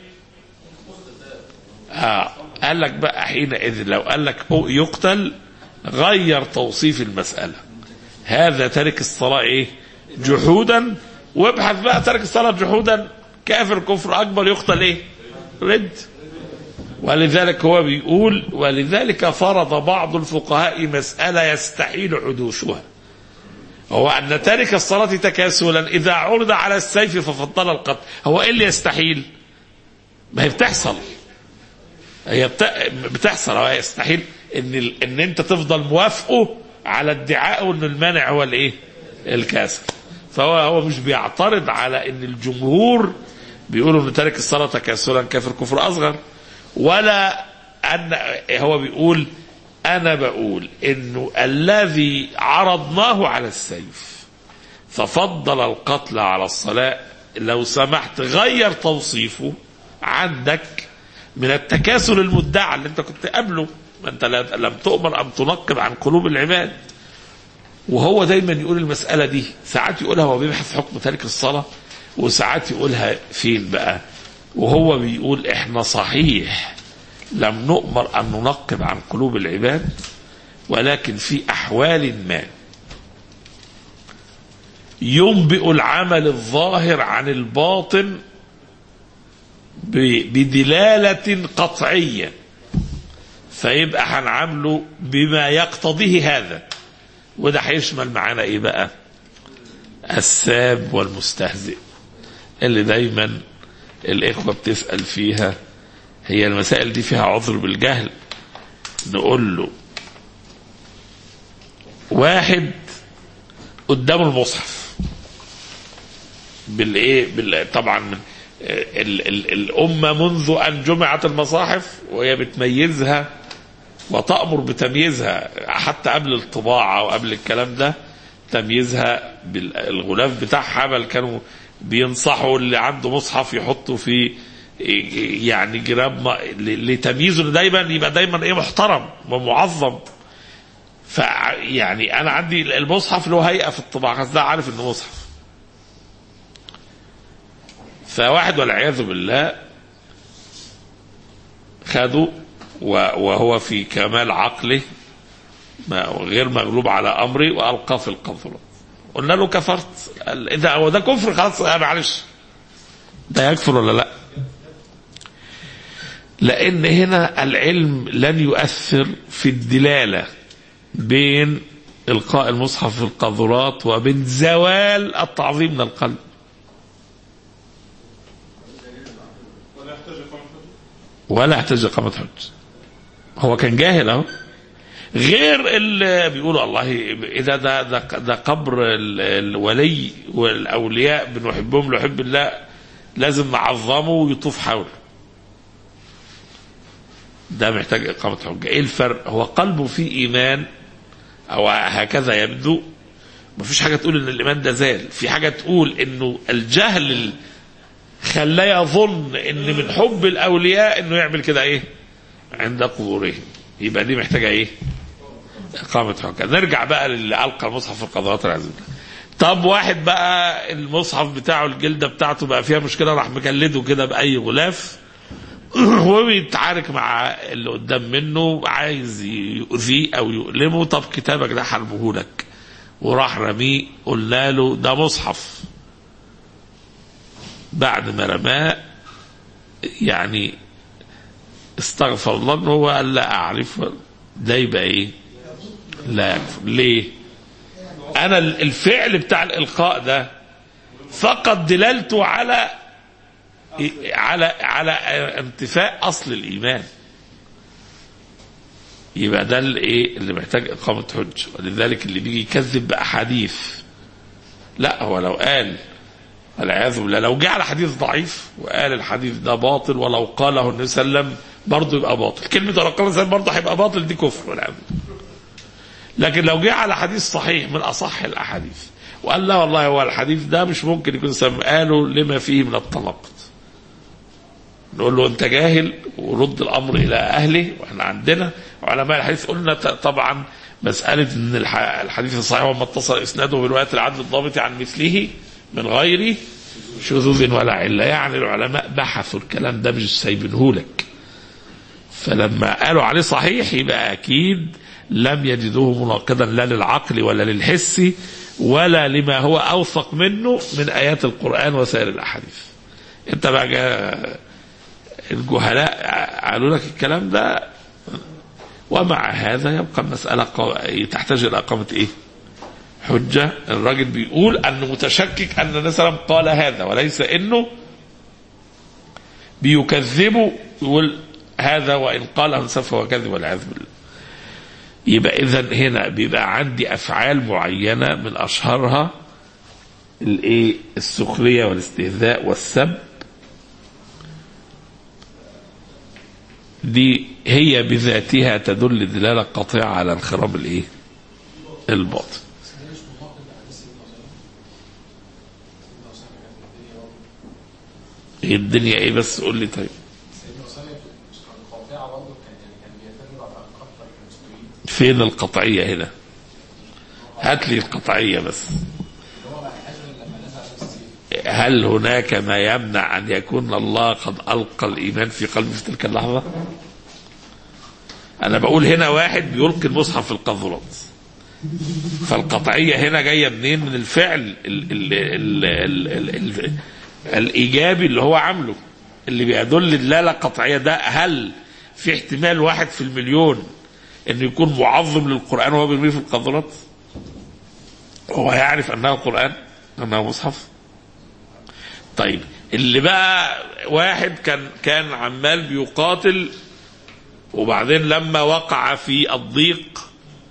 اه قال لك بقى حينئذ لو قال لك أو يقتل غير توصيف المسألة هذا ترك الصلاة ايه جحودا وابحث بقى ترك الصلاة جحودا كافر كفر اكبر يقتل ايه رد ولذلك هو بيقول ولذلك فرض بعض الفقهاء مسألة يستحيل حدوثها هو أن تارك الصلاة تكاسلا إذا عرض على السيف ففضل القتل هو إيه اللي يستحيل ما هي بتحصل هي بت- بتحصل هو يستحيل ان ال... ان انت تفضل موافقه على ادعائه ان المانع هو الايه الكاسر فهو هو مش بيعترض على ان الجمهور بيقولوا ان تارك الصلاه تكاسلا كافر كفر اصغر ولا ان هو بيقول انا بقول انه الذي عرضناه على السيف ففضل القتل على الصلاه لو سمحت غير توصيفه عندك من التكاسل المدعى اللي انت كنت قبله ما انت لا- لم تؤمر ان تنقب عن قلوب العباد وهو دايما يقول المسألة دي ساعات يقولها وهو بيبحث حكم تارك الصلاة وساعات يقولها فين بقى وهو بيقول احنا صحيح لم نؤمر ان ننقب عن قلوب العباد ولكن في احوال ما ينبئ العمل الظاهر عن الباطن ب- بدلالة قطعية فيبقى هنعامله بما يقتضيه هذا وده هيشمل معانا ايه بقى الساب والمستهزئ اللي دايما الاخوة بتسأل فيها هي المسائل دي فيها عذر بالجهل نقول له واحد قدامه المصحف بالايه بال... طبعا من ال ال الأمة منذ أن جمعت المصاحف وهي بتميزها وتأمر بتمييزها حتى قبل الطباعة وقبل الكلام ده تمييزها بالغلاف بتاعها بل كانوا بينصحوا اللي عنده مصحف يحطوا فيه يعني جراب ما- ل- لتمييزه إنه دايما يبقى دايما ايه محترم ومعظم ف يعني انا عندي المصحف له هيئه في الطباعه ده عارف انه مصحف فواحد والعياذ بالله خده و- وهو في كمال عقله ما غير مغلوب على امري والقاه في القنطره قلنا له كفرت قال اذا هو ده كفر خلاص آه معلش ده يكفر ولا لا لان هنا العلم لن يؤثر في الدلاله بين القاء المصحف في القاذورات وبين زوال التعظيم من القلب ولا يحتاج إقامة حج هو كان جاهل اهو غير اللي بيقولوا الله اذا ده ده, ده قبر ال- الولي والاولياء بنحبهم لحب الله لازم نعظمه ويطوف حوله ده محتاج إقامة حجة إيه الفرق هو قلبه فيه إيمان أو هكذا يبدو مفيش حاجة تقول إن الإيمان ده زال في حاجة تقول إنه الجهل ال- خلاه يظن إن من حب الأولياء إنه يعمل كده إيه عند قبورهم يبقى دي محتاجة إيه إقامة حجة نرجع بقى للي ألقى المصحف في القضاءات العزيزة طب واحد بقى المصحف بتاعه الجلدة بتاعته بقى فيها مشكلة راح مجلده كده بأي غلاف وبيتعارك مع اللي قدام منه عايز يؤذيه او يؤلمه طب كتابك ده حرمه لك وراح رميه قلنا له ده مصحف بعد ما رماه يعني استغفر الله ان هو قال لا اعرف ده يبقى ايه لا يكفر ليه انا الفعل بتاع الالقاء ده فقط دلالته على على على انتفاء اصل الايمان يبقى ده الايه اللي محتاج اقامه حج ولذلك اللي بيجي يكذب باحاديث لا هو لو قال والعياذ بالله لو جه على حديث ضعيف وقال الحديث ده باطل ولو قاله النبي صلى الله عليه وسلم برضه يبقى باطل كلمه ولو قال النبي برضه هيبقى باطل دي كفر والعياذ بالله لكن لو جه على حديث صحيح من اصح الاحاديث وقال لا والله هو الحديث ده مش ممكن يكون سم قاله لما فيه من التناقض نقول له انت جاهل ورد الامر الى اهله واحنا عندنا علماء الحديث قلنا ت- طبعا مساله ان الح- الحديث الصحيح وما اتصل اسناده بروايه العدل الضابط عن مثله من غير شذوذ ولا عله يعني العلماء بحثوا الكلام ده مش سايبينهولك فلما قالوا عليه صحيح يبقى اكيد لم يجدوه مناقضا لا للعقل ولا للحس ولا لما هو اوثق منه من ايات القران وسائر الاحاديث انت بقى جا- الجهلاء قالوا لك الكلام ده ومع هذا يبقى المسألة قو- تحتاج إلى إقامة إيه؟ حجة الراجل بيقول أنه متشكك أن النبي صلى الله عليه وسلم قال هذا وليس أنه بيكذبه يقول هذا وإن قاله فهو كذب والعياذ بالله يبقى إذا هنا بيبقى عندي أفعال معينة من أشهرها الإيه؟ السخرية والاستهزاء والسب دي هي بذاتها تدل دلالة قاطعة على انخراب الايه الباطن إيه الدنيا ايه بس قول لي طيب فين القطعية هنا هات لي القطعية بس هل هناك ما يمنع أن يكون الله قد ألقى الإيمان في قلبه في تلك اللحظة أنا بقول هنا واحد بيلقي المصحف في القاذورات فالقطعية هنا جاية منين من الفعل ال ال ال ال ال ال الإيجابي اللي هو عامله اللي بيدل دلالة قطعية ده هل في احتمال واحد في المليون انه يكون معظم للقرآن وهو بيرميه في القاذورات هو يعرف انه قرآن انه مصحف طيب اللي بقى واحد كان كان عمال بيقاتل وبعدين لما وقع في الضيق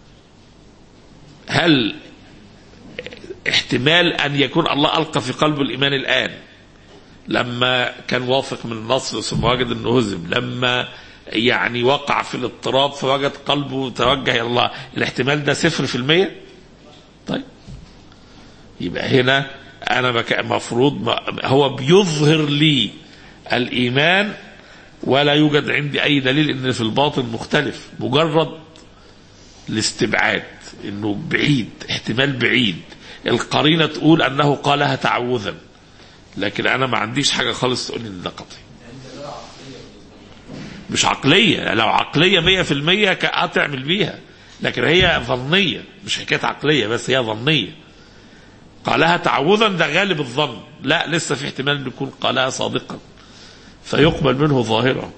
هل احتمال ان يكون الله القى في قلبه الايمان الان لما كان واثق من النصر ثم وجد انه هزم لما يعني وقع في الاضطراب فوجد قلبه توجه الى الله الاحتمال ده صفر في المية طيب يبقى هنا انا بك مفروض ما هو بيظهر لي الايمان ولا يوجد عندي اي دليل ان في الباطن مختلف مجرد الاستبعاد انه بعيد احتمال بعيد القرينه تقول انه قالها تعوذا لكن انا ما عنديش حاجه خالص تقول لي ان ده قطعي مش عقليه لو عقليه مية في المية هتعمل بيها لكن هي ظنيه مش حكايه عقليه بس هي ظنيه قالها تعوذا ده غالب الظن لا لسه في احتمال ان يكون قالها صادقا فيقبل منه ظاهرا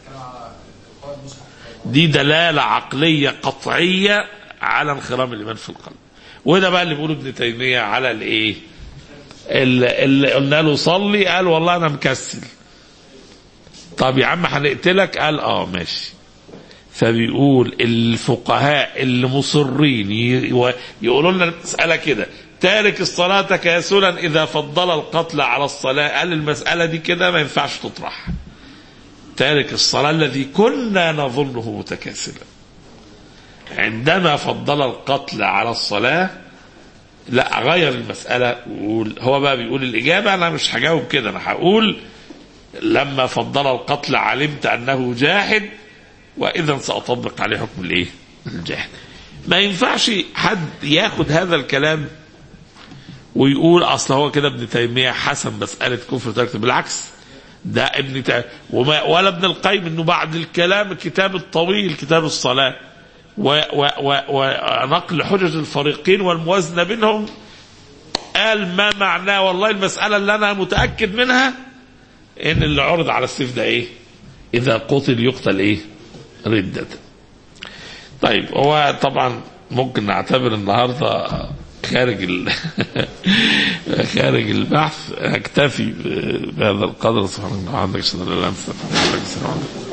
دي دلالة عقلية قطعية على انخرام الإيمان في القلب وده بقى اللي بيقوله ابن تيمية على الإيه اللي, اللي قلنا له صلي قال والله أنا مكسل طب يا عم هنقتلك قال اه ماشي فبيقول الفقهاء اللي مصرين ي- يقولوا لنا المسألة كده تارك الصلاة تكاسلا إذا فضل القتل على الصلاة قال المسألة دي كده ما ينفعش تطرح تارك الصلاة الذي كنا نظنه متكاسلا عندما فضل القتل على الصلاة لا غير المسألة وقول هو بقى بيقول الإجابة أنا مش هجاوب كده أنا هقول لما فضل القتل علمت أنه جاحد وإذا سأطبق عليه حكم الإيه؟ الجاحد ما ينفعش حد ياخد هذا الكلام ويقول اصل هو كده ابن تيميه حسن مساله كفر ترك بالعكس ده ابن تيميه وما ولا ابن القيم انه بعد الكلام الكتاب الطويل كتاب الصلاه و- و- و- ونقل حجج الفريقين والموازنه بينهم قال ما معناه والله المساله اللي انا متاكد منها ان اللي عرض على السيف ده ايه؟ اذا قتل يقتل ايه؟ رده. طيب هو طبعا ممكن نعتبر النهارده خارج ال... خارج البحث اكتفي بهذا القدر سبحان الله عندك شهادة لا لا